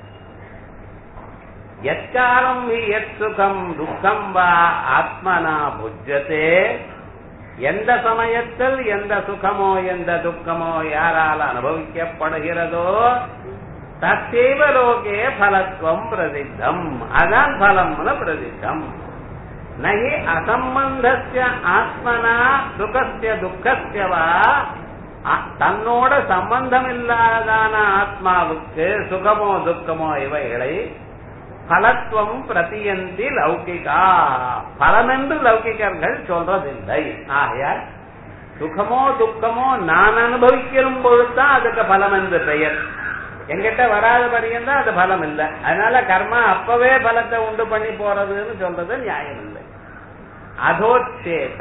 எக்காலம் ஹி எத் சுகம் துக்கம் வா ஆத்மனா புஜ்ஜதே எந்த சமயத்தில் எந்த சுகமோ எந்த துக்கமோ யாரால் அனுபவிக்கப்படுகிறதோ தத்தேவ லோகே பலத்துவம் பிரசித்தம் அதான் பலம்னு பிரசித்தம் நகி அசம்பந்தஸ்ய ஆத்மனா சுகஸ்ய துக்கஸ்ய வா அ- தன்னோட சம்பந்தம் இல்லாதான ஆத்மாவுக்கு சுகமோ துக்கமோ இவைகளை பலத்துவம் பிரதியந்தி லௌகிகா பலமென்று லௌகிகர்கள் சொல்றதில்லை ஆகையால் சுகமோ துக்கமோ நான் அனுபவிக்கும் பொழுதுதான் அதுக்கு பலம் என்று பெயர் எங்கிட்ட வராத படியும் தான் அது பலம் இல்லை அதனால கர்மா அப்பவே பலத்தை உண்டு பண்ணி போறதுன்னு சொல்றது நியாயம் இல்லை அதோச்சேத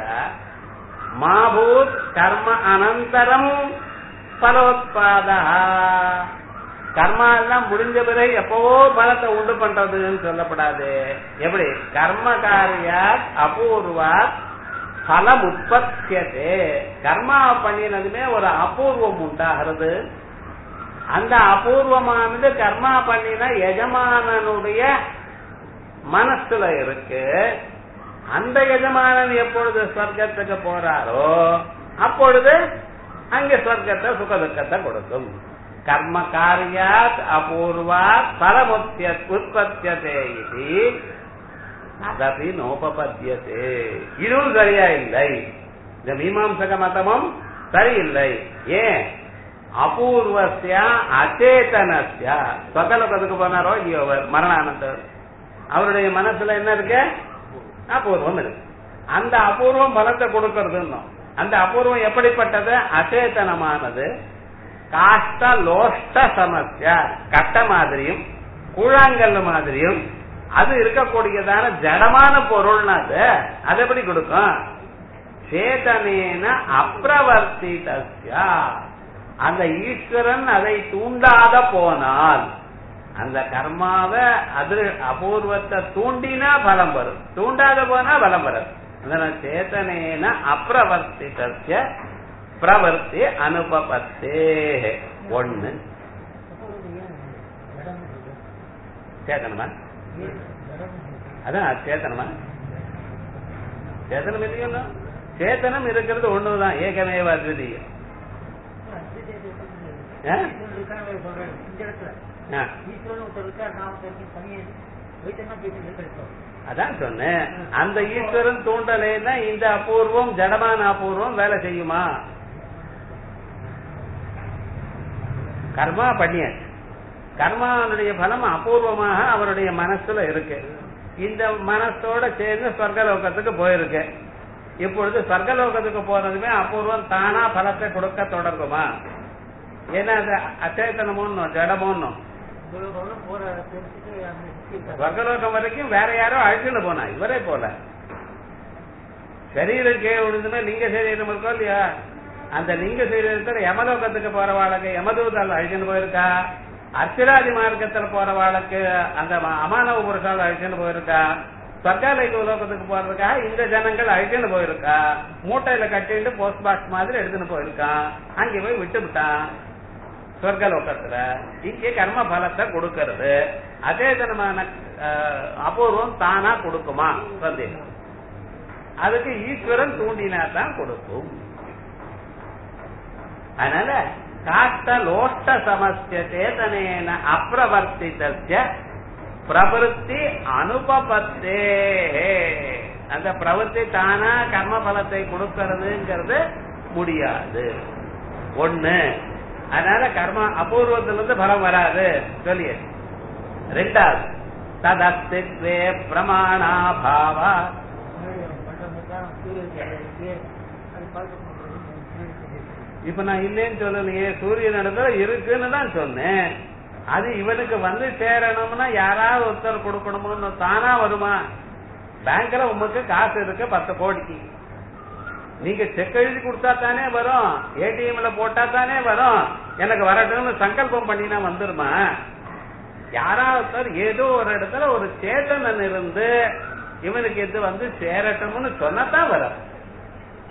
மாபூத் கர்ம அனந்தரம் பலோத்பாதா கர்மா எல்லாம் முடிஞ்ச பிறகு எப்பவோ பலத்தை உண்டு பண்றதுன்னு சொல்லப்படாது எப்படி கர்ம காரியாத் அபூர்வாத் பலம் உற்பத்தியதே கர்மா பண்ணினதுமே ஒரு அபூர்வம் உண்டாகிறது அந்த அபூர்வமானது கர்மா பண்ணின எஜமானனுடைய மனசுல இருக்கு அந்த எஜமானன் எப்பொழுது சொர்க்கத்துக்கு போறாரோ அப்பொழுது அங்கே சொர்க்கத்தை சுகதுக்கத்தை கொடுக்கும் கர்ம காரியாத் அபூர்வாத் பலமுத்திய உற்பத்தியதே இது அதபி நோபபத்தியதே இதுவும் சரியா இல்லை இந்த மீமாம்சக மதமும் சரியில்லை ஏன் அபூர்வசிய அச்சேதனசிய சொகலோகத்துக்கு போனாரோ இல்லையோ அவர் மரணானந்தர் அவருடைய மனசுல என்ன இருக்கு அபூர்வம் இருக்கு அந்த அபூர்வம் பலத்தை கொடுக்கறதுன்னு அந்த அபூர்வம் எப்படிப்பட்டது அச்சேதனமானது காஷ்ட லோஷ்ட சமஸ்யா கட்ட மாதிரியும் கூழாங்கல் மாதிரியும் அது இருக்கக்கூடியதான ஜடமான பொருள்னா அது அது எப்படி கொடுக்கும் சேதனேன அப்பிரவர்த்திதஸ்யா அந்த ஈஸ்வரன் அதை தூண்டாத போனால் அந்த கர்மாவை அது அபூர்வத்தை தூண்டினா பலம் வரும் தூண்டாத போனா பலம் வரும் அதனால சேதனேன அப்பிரவர்த்திதஸ்ய பிரவர்த்தி அனுபபத்தே ஒண்ணு சேதனமா அதான் சேத்தனமா சேத்தனம் இல்லையோ சேத்தனம் இருக்கிறது ஒண்ணுதான் ஏகமேவ அத்விதீயம் ஆ? ஆ. அதான் சொன்னேன் அந்த ஈஸ்வரன் தூண்டலைன்னா இந்த அபூர்வம் ஜடமான அபூர்வம் வேலை செய்யுமா கர்மா பண்ணியாச்சு கர்மாவுடைய பலம் அபூர்வமாக அவருடைய மனசுல இருக்கு இந்த மனசோட சேர்ந்து சொர்க்கலோகத்துக்கு போயிருக்கு இப்பொழுது சொர்க்கலோகத்துக்கு போறதுமே அபூர்வம் தானா பலத்தை கொடுக்க தொடங்குமா ஏன்னா அது அச்சேத்தனமோன்னு ஜடமோன்னு சொர்க்கலோகம் வரைக்கும் வேற யாரோ அழைச்சுன்னு போனா இவரே போல சரீரம் கீழே விழுந்துன்னா லிங்க சரீரம் இருக்கோ இல்லையா அந்த லிங்க சரீரத்துல யமலோகத்துக்கு போறவாளுக்கு யமதூதால் அழிச்சுன்னு போயிருக்கா அர்ச்சராதி மார்க்கத்துல போறவாளுக்கு அந்த ம- அமானவ புருஷால் அழிச்சுன்னு போயிருக்கா சொர்க்காலய லோகத்துக்கு போறதுக்காக இந்த ஜனங்கள் அழிச்சுன்னு போயிருக்கா மூட்டையில கட்டிட்டு போஸ்ட் பாக்ஸ் மாதிரி எடுத்துன்னு போயிருக்கான் அங்கே போய் விட்டு விட்டான் சொர்க்கலோகத்துல இங்கே கர்ம பலத்தை கொடுக்கிறது அதேதனமான அஹ், அபூர்வம் தானா கொடுக்குமா சந்தேகம் அதுக்கு ஈஸ்வரன் தூண்டினா தான் கொடுக்கும் அதனால காஷ்ட லோஷ்ட சமஸ்ய சேதனேன அப்பிரவர்த்திதஸ்ய பிரவருத்தி அனுபபத்தே அந்த பிரவருத்தி தானா கர்ம பலத்தை கொடுக்கறதுங்கிறது முடியாது ஒண்ணு அதனால கர்ம அபூர்வத்திலிருந்து பலம் வராது சொல்லிய ரெண்டாவது ததஸ்தித்வே பிரமாணாபாவா இப்ப நான் இல்லைன்னு சொல்லலையே சூரியன் இடத்துல இருக்குன்னு தான் சொன்னேன் அது இவனுக்கு வந்து சேரணும்னா யாராவது ஒருத்தர் கொடுக்கணும்னு தானா வருமா பேங்க்ல உங்களுக்கு காசு இருக்கு பத்து கோடிக்கு நீங்க செக் எழுதி கொடுத்தா தானே வரும் ஏடிஎம்ல போட்டா தானே வரும் எனக்கு வரட்டும்னு சங்கல்பம் பண்ணினா வந்துருமா யாராவது ஒருத்தர் ஏதோ ஒரு இடத்துல ஒரு சேத்தனன் இருந்து இவனுக்கு இது வந்து சேரட்டும்னு சொன்னதான் வரும்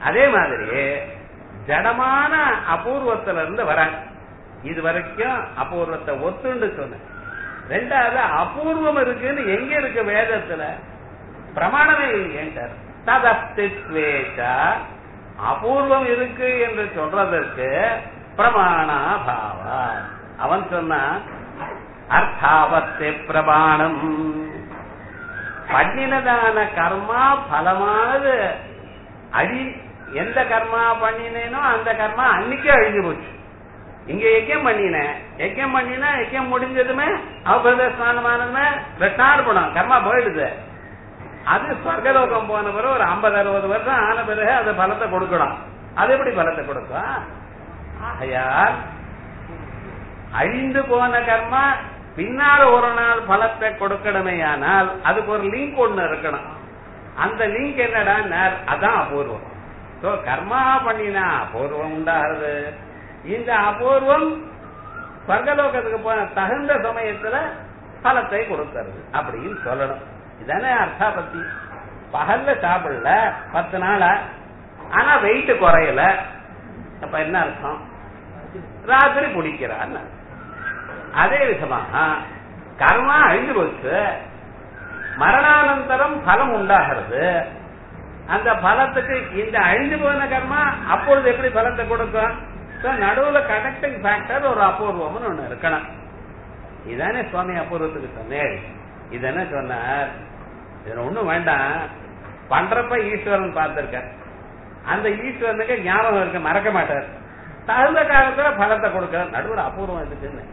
அதே மாதிரி ஜடமான அபூர்வத்துல இருந்து வர இது வரைக்கும் அபூர்வத்தை ஒத்துண்டு சொன்னேன் ரெண்டாவது அபூர்வம் இருக்குன்னு எங்க இருக்கு வேதத்துல பிரமாணமே இல்லையேன்ட்டார் ததஸ்தித்வேச்ச அபூர்வம் இருக்கு என்று சொல்றதற்கு பிரமாணாபாவா அவன் சொன்னான் அர்த்தாவஸ்தை பிரமாணம் பண்ணினதான கர்மா பலமானது அழி எந்த கர்மா பண்ணினேனோ அந்த கர்மா அன்னைக்கே அழிஞ்சு போச்சு இங்க எக்கியம் பண்ணினேன் எக்கியம் பண்ணினா எக்கியம் முடிஞ்சதுமே அவபத ஸ்நானமானதுமே ரஷ்டார்ப்பணம் கர்மா போயிடுது அது ஸ்வர்கலோகம் போன பிறகு ஒரு ஐம்பது அறுபது வருஷம் ஆன பிறகு அது பலத்தை கொடுக்கணும் அது எப்படி பலத்தை கொடுக்கும் ஆகையால் அழிந்து போன கர்மா பின்னால் ஒரு நாள் பலத்தை கொடுக்கணுமேயானால் அதுக்கு ஒரு லிங்க் ஒண்ணு இருக்கணும் அந்த லிங்க் என்னடா அதான் அபூர்வம் சோ கர்மா பண்ணினா அபூர்வம் உண்டாகிறது இந்த அபூர்வம் ஸ்வர்கலோகத்துக்கு போன தகுந்த சமயத்துல பலத்தை கொடுக்கிறது அப்படின்னு சொல்லணும் இதானே அர்த்தாபத்தி பகல்ல சாப்பிடல பத்து நாளா ஆனா வெயிட் குறையல அப்ப என்ன அர்த்தம் ராத்திரி பிடிக்கிறான்னு அதே விதமாக கர்மா அழிஞ்சு போச்சு மரணானந்தரம் பலம் உண்டாகிறது அந்த பலத்துக்கு இந்த அழிஞ்சு போன கர்மா அப்பொழுது எப்படி பலத்தை கொடுக்கும் நடுவுல கனெக்டிங் ஃபேக்டர் ஒரு அபூர்வம்னு ஒண்ணு இருக்கணும் இதானே சுவாமி அபூர்வத்துக்கு சொன்னேன் இதென்ன சொன்னார் இதுல ஒண்ணும் வேண்டாம் பண்றப்ப ஈஸ்வரன் பார்த்திருக்க அந்த ஈஸ்வரனுக்கு ஞாபகம் இருக்க மறக்க மாட்டார் தகுந்த காலத்துல பலத்தை கொடுக்க நடுவுல அபூர்வம் இருக்குன்னு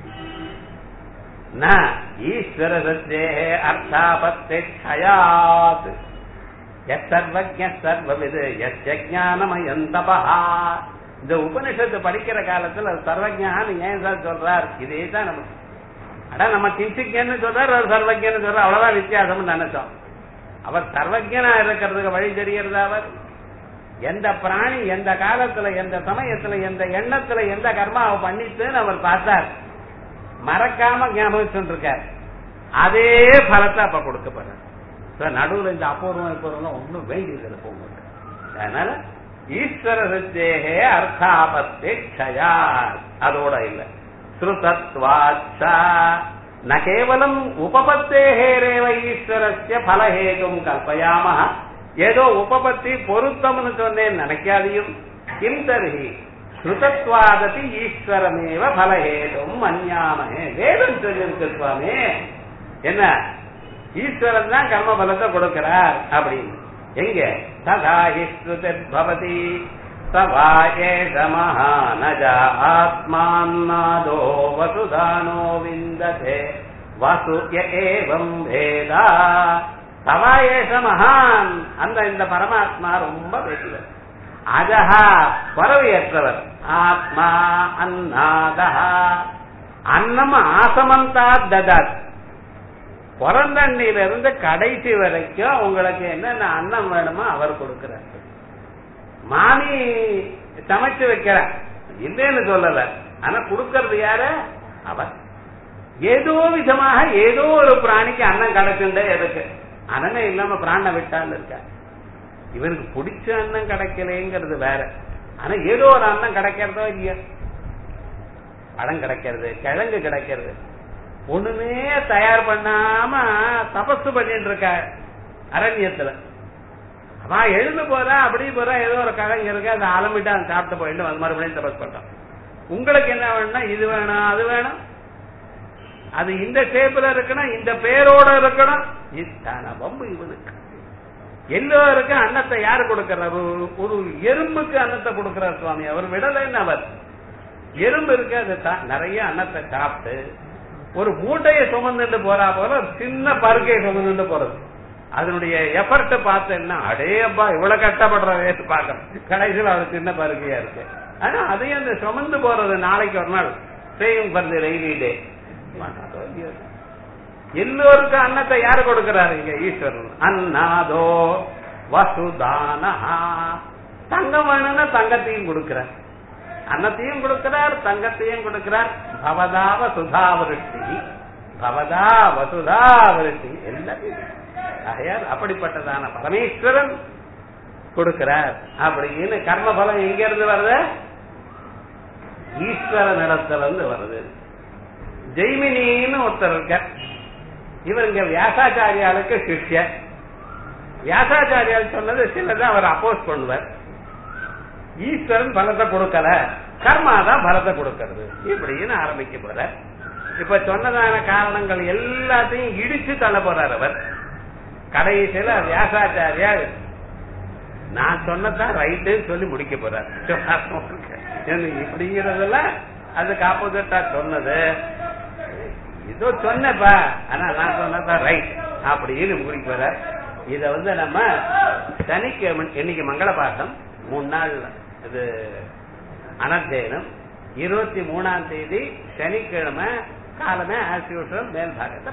ஈஸ்வர சத்தே அர்த்தாபத்தே க்ஷயாத் சர்வஜ சர்வவிது யஜானமயம் தபா இந்த உபனிஷத்து படிக்கிற காலத்துல சர்வஜான்னு ஏன் சார் சொல்றார் இதே தான் நம்ம அட நம்ம கிஞ்சிக்கன்னு சொல்றாரு அவர் சர்வஜன்னு சொல்றாரு அவ்வளவுதான் வித்தியாசம் நினைச்சோம் அவர் சர்வஜனா இருக்கிறதுக்கு வழி தெரியறதா அவர் எந்த பிராணி எந்த காலத்துல எந்த சமயத்துல எந்த எண்ணத்துல எந்த கர்மாவை பண்ணிட்டுன்னு அவர் பார்த்தார் மறக்காம ஞாபகம் இருக்கார் அதே பலத்தை அப்ப கொடுக்கப்படுற நடுவுல இந்த அபூர்வம் இப்பூர்வம் ஒன்னும் வேண்டியதில்லை போக அதனால ஈஸ்வர வித்தேகே அர்த்தாபத்தே க்ஷயா அதோட இல்ல ஸ்ருதத்வாச்சா ந கேவலம் உபபத்தேகேரேவ ஈஸ்வரஸ்ய பலஹேதும் கல்பயாம ஏதோ உபபத்தி பொருத்தம்னு சொன்னேன் நினைக்காதையும் கிம் தருகி ஸ்ருதத்வாததி ஈஸ்வரமேவ பலஹேதும் மன்யாமஹே வேதம் சொல்லிருக்கு சுவாமி என்ன ஈஸ்வரன் தான் கர்ம பலத்தை கொடுக்கிறார் அப்படின்னு எங்க ததா ஸ்ருதிர்பவதி சவா ஏஷ மகானஜா ஆத்மான்னாதோ வசுதானோ விந்ததே வசு ஏவம் வேதா சவா ஏஷ மகான் அந்த இந்த பரமாத்மா ரொம்ப பெரியவர் அஜஹா பறவையற்றவர் ஆத்மா அன்னாதா அன்னம் ஆசமந்தா ததாத் பிறந்தண்ணில இருந்து கடைசி வரைக்கும் உங்களுக்கு என்னென்ன அன்னம் வேணுமோ அவர் கொடுக்கிறார் மாமி சமைச்சு வைக்கிற இல்லைன்னு சொல்லல ஆனா கொடுக்கறது யாரு அவர் ஏதோ விதமாக ஏதோ ஒரு பிராணிக்கு அன்னம் கிடைச்சுட்டே இருக்கு அனமே இல்லாம பிராண விட்டால் இருக்க இவருக்கு பிடிச்ச அன்னம் கிடைக்கலைங்கிறது வேற ஆனா ஏதோ ஒரு அன்னம் கிடைக்கிறதோ இல்லையா பழம் கிடைக்கிறது கிழங்கு கிடைக்கிறது ஒண்ணுமே தயார் பண்ணாம தபசு பண்ணிட்டு இருக்க அரண்யத்துல அவன் எழுந்து போறா அப்படி போறா ஏதோ ஒரு கிழங்கு இருக்கு அந்த அலம்பிட்டு அதை சாப்பிட்டு போயிட்டு அது மறுபடியும் தபஸ் பண்றான் உங்களுக்கு என்ன வேணும்னா இது வேணும் அது வேணும் அது இந்த ஷேப்ல இருக்கணும் இந்த பேரோட இருக்கணும் இத்தான பம்பு இவனுக்கு எல்லோருக்கும் அன்னத்தை யாரு கொடுக்கிறார் ஒரு ஒரு எறும்புக்கு அன்னத்தை கொடுக்கிறார் சுவாமி அவர் விடலைன்னு அவர் எறும்பு இருக்கு அது நிறைய அன்னத்தை சாப்பிட்டு ஒரு மூட்டையை சுமந்துட்டு போறா போல ஒரு சின்ன பருக்கையை சுமந்துட்டு போறது அதனுடைய எஃபர்ட் பார்த்தேன்னா அடேப்பா இவ்வளவு கஷ்டப்படுற வேஸ்ட் பார்க்கணும் கடைசியில் அவர் சின்ன பருக்கையா இருக்கு ஆனா அதையும் அந்த சுமந்து போறது நாளைக்கு ஒரு நாள் saving for the rainy day எல்லோருக்கும் அன்னத்தை யாரு கொடுக்கிறாரு இங்க ஈஸ்வரன் அன்னாதோ வசுதானஹா தங்கம் வேணும்னா தங்கத்தையும் கொடுக்கிறார் அன்னத்தையும் கொடுக்கிறார் தங்கத்தையும் கொடுக்கிறார் பவதா வசுதா விருஷ்டி பவதா வசுதா விருஷ்டி எல்லாத்தையும் ஆகையால் அப்படிப்பட்டதான பரமேஸ்வரன் கொடுக்கிறார் அப்படின்னு கர்ம பலம் எங்க இருந்து வருது ஈஸ்வர நிலத்துல இருந்து வருது ஜெய்மினின்னு ஒருத்தர் இருக்க இவர் இங்க வியாசாச்சாரியாளுக்கு சிஷ்யர் வியாசாச்சாரியால் சொன்னது சிலதான் அவர் அப்போஸ் பண்ணுவார் ஈஸ்வரன் பலத்தை கொடுக்கல கர்மா தான் பலத்தை கொடுக்கறது இப்படின்னு ஆரம்பிக்க போற இப்ப சொன்னதான காரணங்கள் எல்லாத்தையும் இடிச்சு தள்ள போறார் அவர் கடைசியில வியாசாச்சாரியா நான் சொன்னதான் ரைட்டுன்னு சொல்லி முடிக்க போறார் இப்படிங்கிறதெல்லாம் அதுக்கு ஆப்போசிட்டா சொன்னது ஏதோ சொன்னப்பா ஆனா நான் சொன்னதான் ரைட் அப்படின்னு முடிக்க போறார் இத வந்து நம்ம சனிக்கிழமை இன்னைக்கு மங்களபாசம் மூணு நாள் இது அனர்ஜயனம் இருபத்தி மூணாம் தேதி சனிக்கிழமை காலமே ஆஸ் யூஷுவல் மேல் பாகத்தை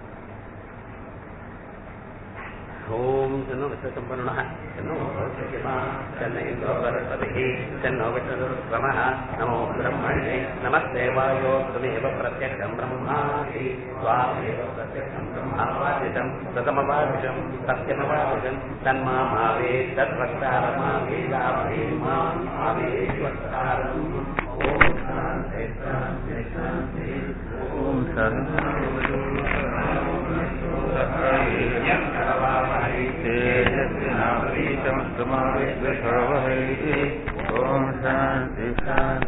ஓம் தன்னோ விசேஷம் பண்ணுண தன்னோ சௌக்கியமா தன்னை வரஸ்பதி தன்னோ விஷ்ணுருக்ரம நமோ பிரம்மணே நமஸ்தேவாயோ துமேவ பிரத்யக்ஷம் பிரம்மாசி ஸ்வாமேவ பிரத்யக்ஷம் பிரம்மாவாதிதம் பிரதமவாதிஷம் சத்யமவாதிஷம் தன்மாமாவே தத்வக்தாரமாவே லாபே மாம் ஆவே வக்தாரம் ஓம் சாந்தி சாந்தி சாந்தி ஓம் तेजस्विनावरीतमस्तमाविद्विषवहैः ॐ शान्ति शान्ति